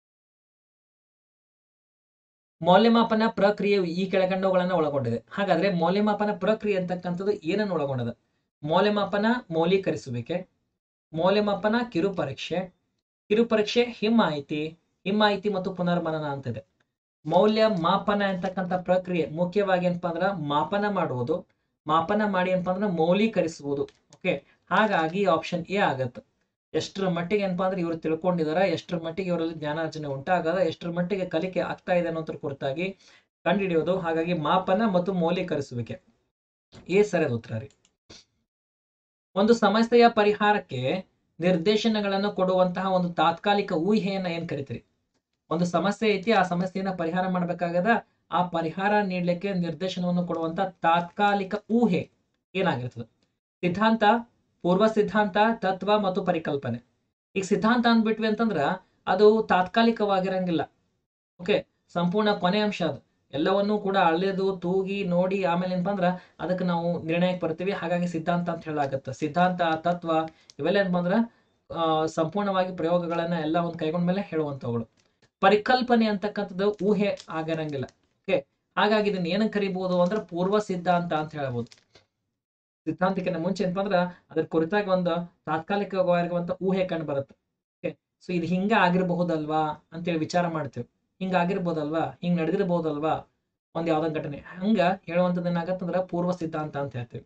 ಮೌಲ್ಯಮಾಪನ ಪ್ರಕ್ರಿಯೆಯು ಈ ಕೆಳಕಂಡವುಗಳನ್ನ ಒಳಗೊಂಡಿದೆ ಹಾಗಾದ್ರೆ ಮೌಲ್ಯಮಾಪನ ಪ್ರಕ್ರಿಯೆ ಅಂತಕ್ಕಂಥದ್ದು ಏನನ್ನು ಒಳಗೊಂಡದ ಮೌಲ್ಯಮಾಪನ ಮೌಲ್ಯೀಕರಿಸುವಿಕೆ ಮೌಲ್ಯಮಾಪನ ಕಿರು ಪರೀಕ್ಷೆ ಕಿರು ಪರೀಕ್ಷೆ ಹಿಮ್ಮಾಹಿತಿ ಹಿಮ್ಮಾಹಿತಿ ಮತ್ತು ಪುನರ್ಮನನ ಅಂತಿದೆ ಮೌಲ್ಯ ಮಾಪನ ಅಂತಕ್ಕಂಥ ಪ್ರಕ್ರಿಯೆ ಮುಖ್ಯವಾಗಿ ಏನಪ್ಪಾ ಅಂದ್ರ ಮಾಪನ ಮಾಡುವುದು ಮಾಪನ ಮಾಡಿ ಏನಪ್ಪಾ ಅಂದ್ರೆ ಮೌಲ್ಯೀಕರಿಸುವುದು ಓಕೆ ಹಾಗಾಗಿ ಆಪ್ಷನ್ ಎ ಆಗತ್ತೆ ಎಷ್ಟರ ಮಟ್ಟಿಗೆ ಏನಪ್ಪಾ ಅಂದ್ರೆ ಇವರು ತಿಳ್ಕೊಂಡಿದಾರ ಎಷ್ಟರ ಮಟ್ಟಿಗೆ ಇವರಲ್ಲಿ ಜ್ಞಾನಾರ್ಜನೆ ಉಂಟಾಗದ ಎಷ್ಟರ ಮಟ್ಟಿಗೆ ಕಲಿಕೆ ಆಗ್ತಾ ಇದೆ ಅನ್ನೋದ್ರ ಕುರಿತಾಗಿ ಕಂಡುಹಿಡಿಯೋದು ಹಾಗಾಗಿ ಮಾಪನ ಮತ್ತು ಮೌಲ್ಯೀಕರಿಸುವಿಕೆ ಎ ಸರಿಯಾದ ಉತ್ತರ ರೀ ಒಂದು ಸಮಸ್ಯೆಯ ಪರಿಹಾರಕ್ಕೆ ನಿರ್ದೇಶನಗಳನ್ನು ಕೊಡುವಂತಹ ಒಂದು ತಾತ್ಕಾಲಿಕ ಊಹೆಯನ್ನ ಏನ್ ಕರಿತೀರಿ ಒಂದು ಸಮಸ್ಯೆ ಐತಿ ಆ ಸಮಸ್ಯೆಯನ್ನ ಪರಿಹಾರ ಮಾಡ್ಬೇಕಾಗದ ಆ ಪರಿಹಾರ ನೀಡ್ಲಿಕ್ಕೆ ನಿರ್ದೇಶನವನ್ನು ಕೊಡುವಂತ ತಾತ್ಕಾಲಿಕ ಊಹೆ ಏನಾಗಿರ್ತದೆ ಸಿದ್ಧಾಂತ ಪೂರ್ವ ಸಿದ್ಧಾಂತ ತತ್ವ ಮತ್ತು ಪರಿಕಲ್ಪನೆ ಈಗ ಸಿದ್ಧಾಂತ ಅಂದ್ಬಿಟ್ವಿ ಅಂತಂದ್ರ ಅದು ತಾತ್ಕಾಲಿಕವಾಗಿರಂಗಿಲ್ಲ ಓಕೆ ಸಂಪೂರ್ಣ ಕೊನೆ ಅಂಶ ಅದು ಎಲ್ಲವನ್ನೂ ಕೂಡ ಅಳೆದು ತೂಗಿ ನೋಡಿ ಆಮೇಲೆ ಏನಪ್ಪಾ ಅಂದ್ರ ಅದಕ್ಕೆ ನಾವು ನಿರ್ಣಯಕ್ಕೆ ಬರ್ತೀವಿ ಹಾಗಾಗಿ ಸಿದ್ಧಾಂತ ಅಂತ ಹೇಳಾಗತ್ತೆ ಸಿದ್ಧಾಂತ ತತ್ವ ಇವೆಲ್ಲ ಏನಪ್ಪಾ ಅಂದ್ರ ಆ, ಸಂಪೂರ್ಣವಾಗಿ ಪ್ರಯೋಗಗಳನ್ನ ಎಲ್ಲ ಒಂದು ಕೈಗೊಂಡ ಮೇಲೆ ಹೇಳುವಂತವುಗಳು ಪರಿಕಲ್ಪನೆ ಅಂತಕ್ಕಂಥದ್ದು ಊಹೆ ಆಗಿರಂಗಿಲ್ಲ ಓಕೆ ಹಾಗಾಗಿ ಇದನ್ನ ಏನಕ್ಕೆ ಕರಿಬಹುದು ಅಂದ್ರೆ ಪೂರ್ವ ಸಿದ್ಧಾಂತ ಅಂತ ಹೇಳ್ಬೋದು ಸಿದ್ಧಾಂತಕ್ಕಿಂತ ಮುಂಚೆ ಏನಪ್ಪಾ ಅಂದ್ರ ಅದ್ರ ಕುರಿತಾಗಿ ಒಂದು ತಾತ್ಕಾಲಿಕವಾಗಿರುವಂತ ಊಹೆ ಕಂಡು ಬರುತ್ತೆ ಓಕೆ ಸೊ ಇದು ಹಿಂಗ ಆಗಿರಬಹುದಲ್ವಾ ಅಂತೇಳಿ ವಿಚಾರ ಮಾಡ್ತೇವೆ ಹಿಂಗ ಆಗಿರ್ಬೋದಲ್ವಾ ಹಿಂಗ್ ನಡೆದಿರ್ಬೋದಲ್ವಾ ಒಂದ್ ಯಾವ್ದೊಂದ್ ಘಟನೆ ಹಂಗ ಹೇಳುವಂಥದ್ದು ಏನಾಗತ್ತಂದ್ರ ಪೂರ್ವ ಸಿದ್ಧಾಂತ ಅಂತ ಹೇಳ್ತೇವೆ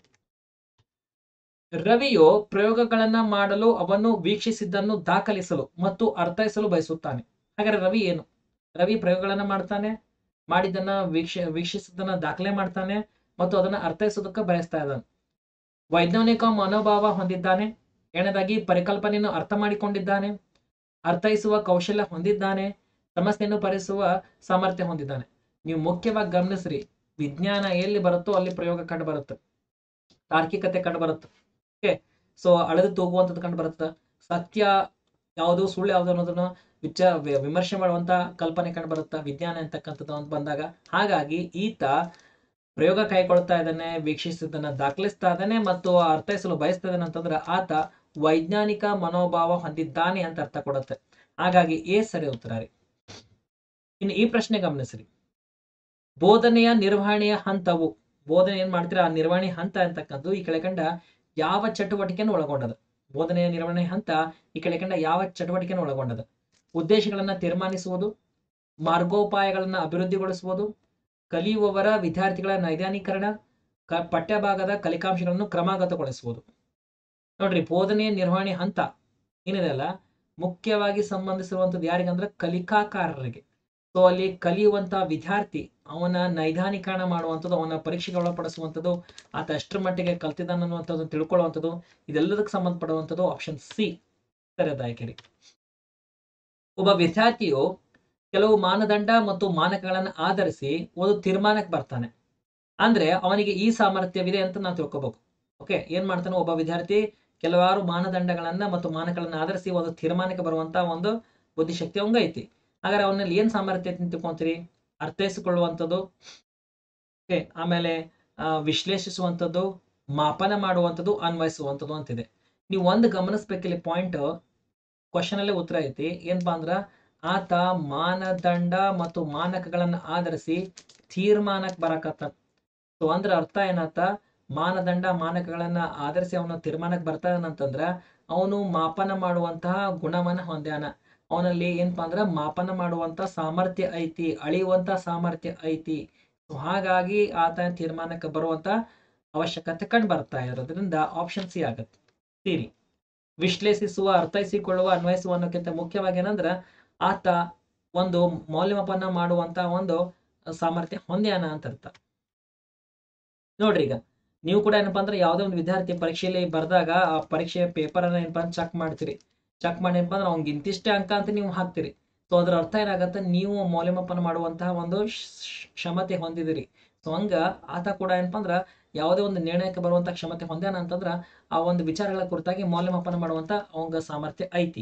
ರವಿಯು ಪ್ರಯೋಗಗಳನ್ನ ಮಾಡಲು ಅವನ್ನು ವೀಕ್ಷಿಸಿದ್ದನ್ನು ದಾಖಲಿಸಲು ಮತ್ತು ಅರ್ಥೈಸಲು ಬಯಸುತ್ತಾನೆ ಹಾಗಾದ್ರೆ ರವಿ ಏನು ರವಿ ಪ್ರಯೋಗಗಳನ್ನ ಮಾಡ್ತಾನೆ ಮಾಡಿದ್ದನ್ನ ವೀಕ್ಷ ವೀಕ್ಷಿಸಿದ್ದನ್ನ ದಾಖಲೆ ಮಾಡ್ತಾನೆ ಮತ್ತು ಅದನ್ನ ಅರ್ಥೈಸೋದಕ್ಕೆ ಬಯಸ್ತಾ ಇದ್ದಾನೆ ವೈಜ್ಞಾನಿಕ ಮನೋಭಾವ ಹೊಂದಿದ್ದಾನೆ ಎರಡನೇದಾಗಿ ಪರಿಕಲ್ಪನೆಯನ್ನು ಅರ್ಥ ಮಾಡಿಕೊಂಡಿದ್ದಾನೆ ಅರ್ಥೈಸುವ ಕೌಶಲ್ಯ ಹೊಂದಿದ್ದಾನೆ ಸಮಸ್ಯೆಯನ್ನು ಪರಿಸುವ ಸಾಮರ್ಥ್ಯ ಹೊಂದಿದ್ದಾನೆ ನೀವು ಮುಖ್ಯವಾಗಿ ಗಮನಿಸ್ರಿ ವಿಜ್ಞಾನ ಎಲ್ಲಿ ಬರುತ್ತೋ ಅಲ್ಲಿ ಪ್ರಯೋಗ ಕಂಡು ಬರುತ್ತೆ ತಾರ್ಕಿಕತೆ ಕಂಡು ಬರುತ್ತೆ ಓಕೆ ಸೊ ಅಳೆದು ತೂಗುವಂಥದ್ದು ಕಂಡು ಬರುತ್ತೆ ಸತ್ಯ ಯಾವುದು ಸುಳ್ಳು ಯಾವುದು ಅನ್ನೋದನ್ನ ವಿಚ ವಿ- ವಿಮರ್ಶೆ ಮಾಡುವಂತ ಕಲ್ಪನೆ ಕಂಡು ಬರುತ್ತೆ ವಿಜ್ಞಾನ ಅಂತಕ್ಕಂಥದ್ದು ಅಂತ ಬಂದಾಗ ಹಾಗಾಗಿ ಈತ ಪ್ರಯೋಗ ಕೈಗೊಳ್ತಾ ಇದ್ದಾನೆ ವೀಕ್ಷಿಸಿದ್ದನ್ನ ದಾಖಲಿಸ್ತಾ ಇದ್ದಾನೆ ಮತ್ತು ಅರ್ಥೈಸಲು ಬಯಸ್ತಾ ಇದ್ದಾನೆ ಅಂತಂದ್ರೆ ಆತ ವೈಜ್ಞಾನಿಕ ಮನೋಭಾವ ಹೊಂದಿದ್ದಾನೆ ಅಂತ ಅರ್ಥ ಕೊಡುತ್ತೆ ಹಾಗಾಗಿ ಎ ಸರಿ ಉತ್ತರ ರೀ ಇನ್ನು ಈ ಪ್ರಶ್ನೆ ಗಮನಿಸ್ರಿ ಬೋಧನೆಯ ನಿರ್ವಹಣೆಯ ಹಂತವು ಬೋಧನೆ ಏನ್ ಮಾಡ್ತೀರಾ ಆ ನಿರ್ವಹಣೆ ಹಂತ ಅಂತಕ್ಕಂಥದ್ದು ಈ ಕೆಳಕಂಡ ಯಾವ ಚಟುವಟಿಕೆಯನ್ನು ಒಳಗೊಂಡದ ಬೋಧನೆಯ ನಿರ್ವಹಣೆ ಹಂತ ಈ ಕೆಳಕಂಡ ಯಾವ ಚಟುವಟಿಕೆಯನ್ನು ಒಳಗೊಂಡದ ಉದ್ದೇಶಗಳನ್ನ ತೀರ್ಮಾನಿಸುವುದು ಮಾರ್ಗೋಪಾಯಗಳನ್ನ ಅಭಿವೃದ್ಧಿಗೊಳಿಸುವುದು ಕಲಿಯುವವರ ವಿದ್ಯಾರ್ಥಿಗಳ ನೈದಾನೀಕರಣ ಕ ಪಠ್ಯಭಾಗದ ಕಲಿಕಾಂಶಗಳನ್ನು ಕ್ರಮಾಗತಗೊಳಿಸುವುದು ನೋಡ್ರಿ ಬೋಧನೆಯ ನಿರ್ವಹಣೆ ಹಂತ ಏನಿದೆ ಅಲ್ಲ ಮುಖ್ಯವಾಗಿ ಸಂಬಂಧಿಸಿರುವಂಥದ್ದು ಯಾರಿಗಂದ್ರೆ ಕಲಿಕಾಕಾರರಿಗೆ ಸೊ ಅಲ್ಲಿ ಕಲಿಯುವಂತ ವಿದ್ಯಾರ್ಥಿ ಅವನ ನೈದಾನೀಕರಣ ಮಾಡುವಂಥದ್ದು ಅವನ ಪರೀಕ್ಷೆಗೆ ಒಳಪಡಿಸುವಂಥದ್ದು ಆತ ಎಷ್ಟರ ಮಟ್ಟಿಗೆ ಕಲ್ತಿದ್ದಾನ ಅನ್ನುವಂಥದ್ದು ತಿಳ್ಕೊಳ್ಳುವಂಥದ್ದು ಇದೆಲ್ಲದಕ್ಕೆ ಸಂಬಂಧಪಡುವಂಥದ್ದು ಆಪ್ಷನ್ ಸಿ ಸರಿಯಾದಾಯಕರಿ ಒಬ್ಬ ವಿದ್ಯಾರ್ಥಿಯು ಕೆಲವು ಮಾನದಂಡ ಮತ್ತು ಮಾನಕಗಳನ್ನು ಆಧರಿಸಿ ಒಂದು ತೀರ್ಮಾನಕ್ಕೆ ಬರ್ತಾನೆ ಅಂದ್ರೆ ಅವನಿಗೆ ಈ ಸಾಮರ್ಥ್ಯವಿದೆ ಅಂತ ನಾವು ತಿಳ್ಕೊಬೇಕು ಓಕೆ ಏನ್ ಮಾಡ್ತಾನೆ ಒಬ್ಬ ವಿದ್ಯಾರ್ಥಿ ಕೆಲವಾರು ಮಾನದಂಡಗಳನ್ನ ಮತ್ತು ಮಾನಕಗಳನ್ನ ಆಧರಿಸಿ ಒಂದು ತೀರ್ಮಾನಕ್ಕೆ ಬರುವಂತ ಒಂದು ಬುದ್ಧಿಶಕ್ತಿ ಅವಂಗ ಐತಿ ಹಾಗಾದ್ರೆ ಅವನಲ್ಲಿ ಏನ್ ಸಾಮರ್ಥ್ಯ ಐತಿ ಅಂತ ತಿಳ್ಕೊಂತೀರಿ ಅರ್ಥೈಸಿಕೊಳ್ಳುವಂಥದ್ದು ಓಕೆ ಆಮೇಲೆ ಆ, ವಿಶ್ಲೇಷಿಸುವಂಥದ್ದು ಮಾಪನ ಮಾಡುವಂಥದ್ದು ಅನ್ವಯಿಸುವಂಥದ್ದು ಅಂತಿದೆ ನೀವು ಒಂದು ಗಮನಿಸ್ಬೇಕಿಲ್ಲಿ ಪಾಯಿಂಟ್ ಕ್ವಶನ್ ಅಲ್ಲೇ ಉತ್ತರ ಐತಿ ಏನಪ್ಪಾ ಅಂದ್ರ ಆತ ಮಾನದಂಡ ಮತ್ತು ಮಾನಕಗಳನ್ನ ಆಧರಿಸಿ ತೀರ್ಮಾನಕ್ಕೆ ಬರಕತ್ತ ಸೊ ಅಂದ್ರ ಅರ್ಥ ಏನಾತ ಮಾನದಂಡ ಮಾನಕಗಳನ್ನ ಆಧರಿಸಿ ಅವನು ತೀರ್ಮಾನಕ್ಕೆ ಬರ್ತಾನಂತಂದ್ರ ಅವನು ಮಾಪನ ಮಾಡುವಂತಹ ಗುಣವನ್ನ ಹೊಂದ್ಯಾನ ಅವನಲ್ಲಿ ಏನಪ್ಪಾ ಅಂದ್ರ ಮಾಪನ ಮಾಡುವಂತ ಸಾಮರ್ಥ್ಯ ಐತಿ ಅಳಿಯುವಂತ ಸಾಮರ್ಥ್ಯ ಐತಿ ಸೊ ಹಾಗಾಗಿ ಆತ ತೀರ್ಮಾನಕ್ಕೆ ಬರುವಂತ ಅವಶ್ಯಕತೆ ಕಂಡು ಬರ್ತಾ ಇರೋದ್ರಿಂದ ಆಪ್ಷನ್ ಸಿ ಆಗತ್ತೆ ಸಿರಿ ವಿಶ್ಲೇಷಿಸುವ ಅರ್ಥೈಸಿಕೊಳ್ಳುವ ಅನ್ವಯಿಸುವ ಅನ್ನೋಕ್ಕಿಂತ ಮುಖ್ಯವಾಗಿ ಏನಂದ್ರ ಆತ ಒಂದು ಮೌಲ್ಯಮಾಪನ ಮಾಡುವಂತ ಒಂದು ಸಾಮರ್ಥ್ಯ ಹೊಂದ್ಯಾನ ಅಂತ ಅರ್ಥ ನೋಡ್ರಿ ಈಗ ನೀವು ಕೂಡ ಏನಪ್ಪಾ ಅಂದ್ರೆ ಯಾವುದೇ ಒಂದು ವಿದ್ಯಾರ್ಥಿ ಪರೀಕ್ಷೆಯಲ್ಲಿ ಬರ್ದಾಗ ಆ ಪರೀಕ್ಷೆಯ ಪೇಪರ್ ಅನ್ನ ಏನಪ್ಪಾ ಚೆಕ್ ಮಾಡ್ತೀರಿ ಚೆಕ್ ಮಾಡಿ ಏನಪ್ಪಾ ಅಂದ್ರೆ ಅವ್ನಿಗೆ ಇಂತಿಷ್ಟೇ ಅಂಕ ಅಂತ ನೀವು ಹಾಕ್ತೀರಿ ಸೊ ಅದ್ರ ಅರ್ಥ ಏನಾಗತ್ತೆ ನೀವು ಮೌಲ್ಯಮಾಪನ ಮಾಡುವಂತಹ ಒಂದು ಶ್- ಕ್ಷಮತೆ ಹೊಂದಿದಿರಿ ಸೊ ಹಂಗ ಆತ ಕೂಡ ಏನಪ್ಪಾ ಅಂದ್ರ ಯಾವುದೇ ಒಂದು ನಿರ್ಣಯಕ್ಕೆ ಬರುವಂತ ಕ್ಷಮತೆ ಹೊಂದ್ಯಾನ ಅಂತಂದ್ರ ಆ ಒಂದು ವಿಚಾರಗಳ ಕುರಿತಾಗಿ ಮೌಲ್ಯಮಾಪನ ಮಾಡುವಂತ ಅವಂಗ ಸಾಮರ್ಥ್ಯ ಐತಿ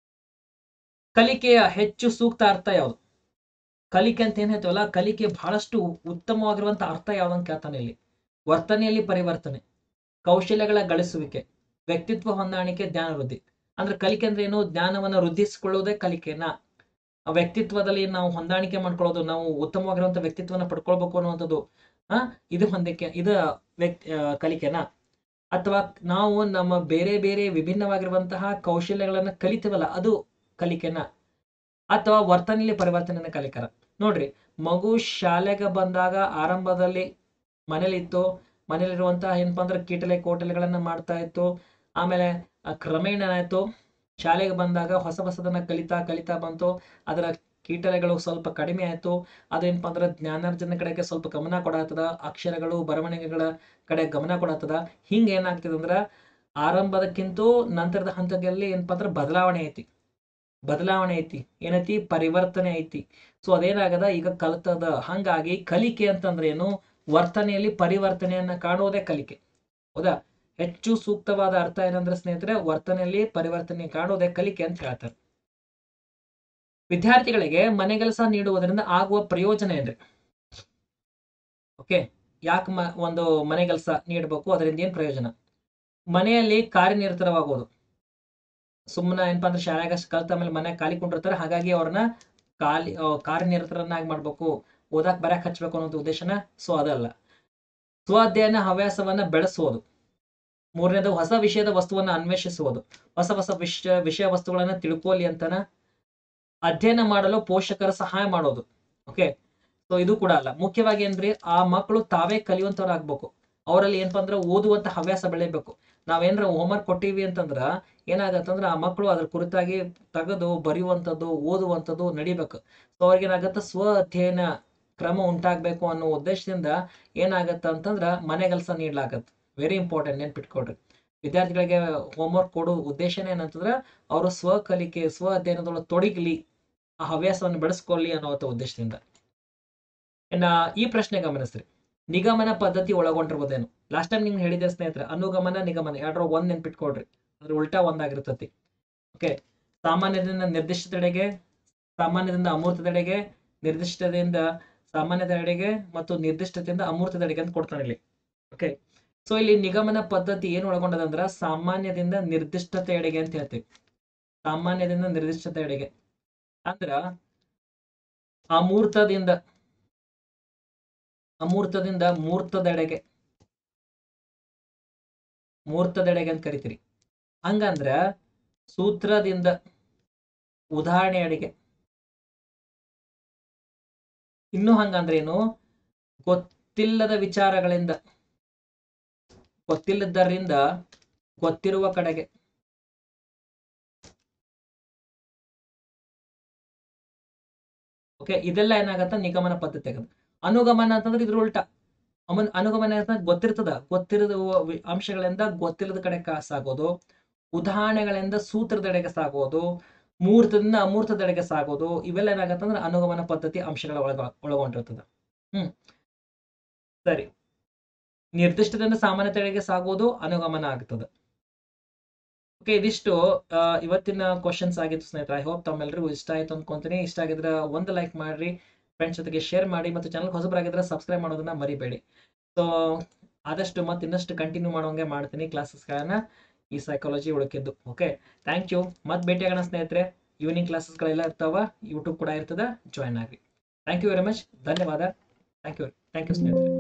ಕಲಿಕೆಯ ಹೆಚ್ಚು ಸೂಕ್ತ ಅರ್ಥ ಯಾವುದು ಕಲಿಕೆ ಅಂತ ಏನ್ ಹೇಳ್ತೀವಲ್ಲ ಕಲಿಕೆ ಬಹಳಷ್ಟು ಉತ್ತಮವಾಗಿರುವಂತ ಅರ್ಥ ಯಾವ್ದಂತ ಕೇಳ್ತಾನೆ ಇಲ್ಲಿ ವರ್ತನೆಯಲ್ಲಿ ಪರಿವರ್ತನೆ ಕೌಶಲ್ಯಗಳ ಗಳಿಸುವಿಕೆ ವ್ಯಕ್ತಿತ್ವ ಹೊಂದಾಣಿಕೆ ಜ್ಞಾನ ವೃದ್ಧಿ ಅಂದ್ರೆ ಕಲಿಕೆ ಅಂದ್ರೆ ಏನು ಜ್ಞಾನವನ್ನ ವೃದ್ಧಿಸಿಕೊಳ್ಳುವುದೇ ಕಲಿಕೆನ ಆ ವ್ಯಕ್ತಿತ್ವದಲ್ಲಿ ನಾವು ಹೊಂದಾಣಿಕೆ ಮಾಡ್ಕೊಳ್ಳೋದು ನಾವು ಉತ್ತಮವಾಗಿರುವಂತ ವ್ಯಕ್ತಿತ್ವನ ಪಡ್ಕೊಳ್ಬೇಕು ಅನ್ನುವಂಥದ್ದು ಆ ಇದು ಹೊಂದಿಕೆ ಇದು ವ್ಯಕ್ತಿ ಆ, ಕಲಿಕೆನಾ ಅಥವಾ ನಾವು ನಮ್ಮ ಬೇರೆ ಬೇರೆ ವಿಭಿನ್ನವಾಗಿರುವಂತಹ ಕೌಶಲ್ಯಗಳನ್ನ ಕಲಿತೀವಲ್ಲ ಅದು ಕಲಿಕೆನಾ ಅಥವಾ ವರ್ತನೆಯಲ್ಲಿ ಪರಿವರ್ತನೆ ಕಲಿಕರ ನೋಡ್ರಿ ಮಗು ಶಾಲೆಗೆ ಬಂದಾಗ ಆರಂಭದಲ್ಲಿ ಮನೇಲಿತ್ತು ಮನೇಲಿರುವಂತಹ ಏನಪ್ಪಾ ಅಂದ್ರೆ ಕೀಟಲೆ ಕೋಟಲೆಗಳನ್ನ ಮಾಡ್ತಾ ಇತ್ತು ಆಮೇಲೆ ಆ ಕ್ರಮೇಣ ಏನಾಯ್ತು ಶಾಲೆಗೆ ಬಂದಾಗ ಹೊಸ ಹೊಸದನ್ನ ಕಲಿತಾ ಕಲಿತಾ ಬಂತು ಅದರ ಕೀಟಲೆಗಳು ಸ್ವಲ್ಪ ಕಡಿಮೆ ಆಯ್ತು ಅದೇನಪ್ಪ ಅಂದ್ರೆ ಜ್ಞಾನಾರ್ಜನೆ ಕಡೆಗೆ ಸ್ವಲ್ಪ ಗಮನ ಕೊಡತ್ತದ ಅಕ್ಷರಗಳು ಬರವಣಿಗೆಗಳ ಕಡೆ ಗಮನ ಕೊಡತ್ತದ ಹಿಂಗ ಏನಾಗ್ತದೆ ಅಂದ್ರ ಆರಂಭದಕ್ಕಿಂತ ನಂತರದ ಹಂತದಲ್ಲಿ ಏನಪ್ಪಾ ಅಂದ್ರೆ ಬದಲಾವಣೆ ಐತಿ ಬದಲಾವಣೆ ಐತಿ ಏನೈತಿ ಪರಿವರ್ತನೆ ಐತಿ ಸೊ ಅದೇನಾಗದ ಈಗ ಕಲ್ತದ ಹಂಗಾಗಿ ಕಲಿಕೆ ಅಂತಂದ್ರೆ ಏನು ವರ್ತನೆಯಲ್ಲಿ ಪರಿವರ್ತನೆಯನ್ನ ಕಾಣುವುದೇ ಕಲಿಕೆ ಹೌದಾ ಹೆಚ್ಚು ಸೂಕ್ತವಾದ ಅರ್ಥ ಏನಂದ್ರೆ ಸ್ನೇಹಿತರೆ ವರ್ತನೆಯಲ್ಲಿ ಪರಿವರ್ತನೆ ಕಾಣುವುದೇ ಕಲಿಕೆ ಅಂತ ಹೇಳ್ತಾರೆ ವಿದ್ಯಾರ್ಥಿಗಳಿಗೆ ಮನೆಗೆಲಸ ನೀಡುವುದರಿಂದ ಆಗುವ ಪ್ರಯೋಜನ ಏನ್ರಿ ಓಕೆ ಯಾಕೆ ಮ ಒಂದು ಮನೆ ಕೆಲಸ ನೀಡಬೇಕು ಅದರಿಂದ ಏನು ಪ್ರಯೋಜನ ಮನೆಯಲ್ಲಿ ಕಾರ್ಯನಿರತರವಾಗೋದು ಸುಮ್ಮನೆ ಏನಪ್ಪಾ ಅಂದ್ರೆ ಶಾಲೆಗೆ ಅಷ್ಟು ಕಲ್ತ ಆಮೇಲೆ ಮನೆ ಖಾಲಿ ಕೊಂಡಿರ್ತಾರೆ ಹಾಗಾಗಿ ಅವ್ರನ್ನ ಖಾಲಿ ಆ, ಕಾರ್ಯನಿರತರನ್ನಾಗಿ ಮಾಡ್ಬೇಕು ಓದಾಕ್ ಬರಕ್ ಹಚ್ಬೇಕು ಅನ್ನೋ ಉದ್ದೇಶನ ಸೊ ಅದಲ್ಲ ಸ್ವ ಅಧ್ಯಯನ ಹವ್ಯಾಸವನ್ನ ಬೆಳೆಸುವುದು ಮೂರನೇದು ಹೊಸ ವಿಷಯದ ವಸ್ತುವನ್ನ ಅನ್ವೇಷಿಸುವುದು ಹೊಸ ಹೊಸ ವಿಷಯ ವಿಷಯ ವಸ್ತುಗಳನ್ನ ತಿಳ್ಕೊಳ್ಳಿ ಅಂತನ ಅಧ್ಯಯನ ಮಾಡಲು ಪೋಷಕರ ಸಹಾಯ ಮಾಡೋದು ಓಕೆ ಸೊ ಇದು ಕೂಡ ಅಲ್ಲ ಮುಖ್ಯವಾಗಿ ಏನ್ರಿ ಆ ಮಕ್ಕಳು ತಾವೇ ಕಲಿಯುವಂತವ್ರಾಗ್ಬೇಕು ಅವರಲ್ಲಿ ಏನಪ್ಪಾ ಅಂದ್ರೆ ಓದುವಂತ ಹವ್ಯಾಸ ಬೆಳಿಬೇಕು ನಾವೇನ್ರ ಹೋಮ್ವರ್ಕ್ ಕೊಟ್ಟಿವಿ ಅಂತಂದ್ರ ಏನಾಗತ್ತಂದ್ರ ಆ ಮಕ್ಕಳು ಅದ್ರ ಕುರಿತಾಗಿ ತೆಗೆದು ಬರೆಯುವಂಥದ್ದು ಓದುವಂಥದ್ದು ನಡಿಬೇಕು ಸೊ ಅವ್ರಿಗೇನಾಗತ್ತ ಸ್ವ ಅಧ್ಯಯನ ಕ್ರಮ ಉಂಟಾಗ್ಬೇಕು ಅನ್ನೋ ಉದ್ದೇಶದಿಂದ ಏನಾಗತ್ತ ಅಂತಂದ್ರ ಮನೆ ಕೆಲಸ ನೀಡ್ಲಾಗತ್ತೆ ವೆರಿ ಇಂಪಾರ್ಟೆಂಟ್ ನೆನ್ಪಿಟ್ಕೊಡ್ರಿ ವಿದ್ಯಾರ್ಥಿಗಳಿಗೆ ಹೋಮ್ವರ್ಕ್ ಕೊಡೋ ಉದ್ದೇಶನೇ ಏನಂತಂದ್ರ ಅವರು ಸ್ವ ಕಲಿಕೆ ಸ್ವ ಅಧ್ಯಯನದೊಳಗೆ ತೊಡಗಲಿ ಆ ಹವ್ಯಾಸವನ್ನು ಬೆಳೆಸ್ಕೊಳ್ಳಿ ಅನ್ನೋ ಉದ್ದೇಶದಿಂದ ಇನ್ನ ಈ ಪ್ರಶ್ನೆ ಗಮನಿಸ್ರಿ ನಿಗಮನ ಪದ್ಧತಿ ಒಳಗೊಂಡಿರ್ಬೋದೇನು ಲಾಸ್ಟ್ ಟೈಮ್ ನಿಮ್ಗೆ ಹೇಳಿದೆ ಸ್ನೇಹಿತರೆ ಅನುಗಮನ ನಿಗಮನ ಎರಡರ ಒಂದ್ ನೆನ್ಪಿಟ್ಕೊಡ್ರಿ ಅದ್ರ ಉಲ್ಟಾ ಒಂದಾಗಿರ್ತತಿ ಓಕೆ ಸಾಮಾನ್ಯದಿಂದ ನಿರ್ದಿಷ್ಟತೆಡೆಗೆ ಸಾಮಾನ್ಯದಿಂದ ಅಮೂರ್ತದೆಡೆಗೆ ನಿರ್ದಿಷ್ಟತೆಯಿಂದ ಸಾಮಾನ್ಯದೆಡೆಗೆ ಮತ್ತು ನಿರ್ದಿಷ್ಟತೆಯಿಂದ ಅಮೂರ್ತದೆಡೆಗೆ ಅಂತ ಕೊಡ್ತಾನೆ ಇಲ್ಲಿ ಓಕೆ ಸೊ ಇಲ್ಲಿ ನಿಗಮನ ಪದ್ಧತಿ ಏನು ಒಳಗೊಂಡದ ಅಂದ್ರ ಸಾಮಾನ್ಯದಿಂದ ನಿರ್ದಿಷ್ಟತೆ ಎಡೆಗೆ ಅಂತ ಹೇಳ್ತೀವಿ ಸಾಮಾನ್ಯದಿಂದ ನಿರ್ದಿಷ್ಟತೆ ಎಡೆಗೆ ಅಂದ್ರ ಅಮೂರ್ತದಿಂದ ಅಮೂರ್ತದಿಂದ ಮೂರ್ತದೆಡೆಗೆ ಮೂರ್ತದೆಡೆಗೆ ಅಂತ ಕರಿತೀರಿ ಹಂಗಂದ್ರ ಸೂತ್ರದಿಂದ ಉದಾಹರಣೆ ಅಡಿಗೆ ಇನ್ನು ಹಂಗಂದ್ರೇನು ಗೊತ್ತಿಲ್ಲದ ವಿಚಾರಗಳಿಂದ ಗೊತ್ತಿಲ್ಲದರಿಂದ ಗೊತ್ತಿರುವ ಕಡೆಗೆ ಓಕೆ ಇದೆಲ್ಲ ಏನಾಗತ್ತ ನಿಗಮನ ಪದ್ಧತಿ ಆಗತ್ತೆ ಅನುಗಮನ ಅಂತಂದ್ರೆ ಇದ್ರ ಉಲ್ಟಾ ಅಮನ್ ಅನುಗಮನ ಅಂತ ಗೊತ್ತಿರ್ತದ ಗೊತ್ತಿರದ ವಿ- ಅಂಶಗಳಿಂದ ಗೊತ್ತಿಲ್ಲದ ಕಡೆ ಕಾ- ಸಾಗೋದು ಉದಾಹರಣೆಗಳಿಂದ ಸೂತ್ರದೆಡೆಗೆ ಸಾಗೋದು ಮೂರ್ತದಿಂದ ಅಮೂರ್ತದೆಡೆಗೆ ಸಾಗೋದು ಇವೆಲ್ಲ ಏನಾಗತ್ತಂದ್ರೆ ಅನುಗಮನ ಪದ್ಧತಿ ಅಂಶಗಳ ಒಳಗ ಒಳಗೊಂಡಿರ್ತದ ಹ್ಮ್ ಸರಿ ನಿರ್ದಿಷ್ಟದಿಂದ ಸಾಮಾನ್ಯತೆಡೆಗೆ ಸಾಗೋದು ಅನುಗಮನ ಆಗ್ತದೆ ಓಕೆ ಇದಿಷ್ಟು ಆ, ಇವತ್ತಿನ ಕ್ವಶನ್ಸ್ ಆಗಿತ್ತು ಸ್ನೇಹಿತರೆ ಐ ಹೋಪ್ ತಮ್ಮೆಲ್ಲರಿಗೂ ಇಷ್ಟ ಆಯ್ತು ಅನ್ಕೊಂತೀನಿ ಇಷ್ಟ ಆಗಿದ್ರೆ ಒಂದು ಲೈಕ್ ಮಾಡ್ರಿ ಫ್ರೆಂಡ್ಸ್ ಜೊತೆಗೆ ಶೇರ್ ಮಾಡಿ ಮತ್ತು ಚಾನಲ್ ಹೊಸಬರಾಗಿದ್ರೆ ಸಬ್ಸ್ಕ್ರೈಬ್ ಮಾಡೋದನ್ನ ಮರಿಬೇಡಿ ಸೊ ಆದಷ್ಟು ಮತ್ತೆ ಇನ್ನಷ್ಟು ಕಂಟಿನ್ಯೂ ಮಾಡೋಂಗೆ ಮಾಡ್ತೀನಿ ಕ್ಲಾಸಸ್ಗಳನ್ನ ಈ ಸೈಕಾಲಜಿ ಉಳಕಿದ್ದು ಓಕೆ ಥ್ಯಾಂಕ್ ಯು ಮತ್ತೆ ಭೇಟಿಯಾಗೋಣ ಸ್ನೇಹಿತರೆ ಈವ್ನಿಂಗ್ ಕ್ಲಾಸಸ್ಗಳೆಲ್ಲ ಇರ್ತಾವ ಯೂಟ್ಯೂಬ್ ಕೂಡ ಇರ್ತದೆ ಜಾಯ್ನ್ ಆಗಿ ಥ್ಯಾಂಕ್ ಯು ವೆರಿ ಮಚ್ ಧನ್ಯವಾದ ಥ್ಯಾಂಕ್ ಯು ಥ್ಯಾಂಕ್ ಯು ಸ್ನೇಹಿತರೆ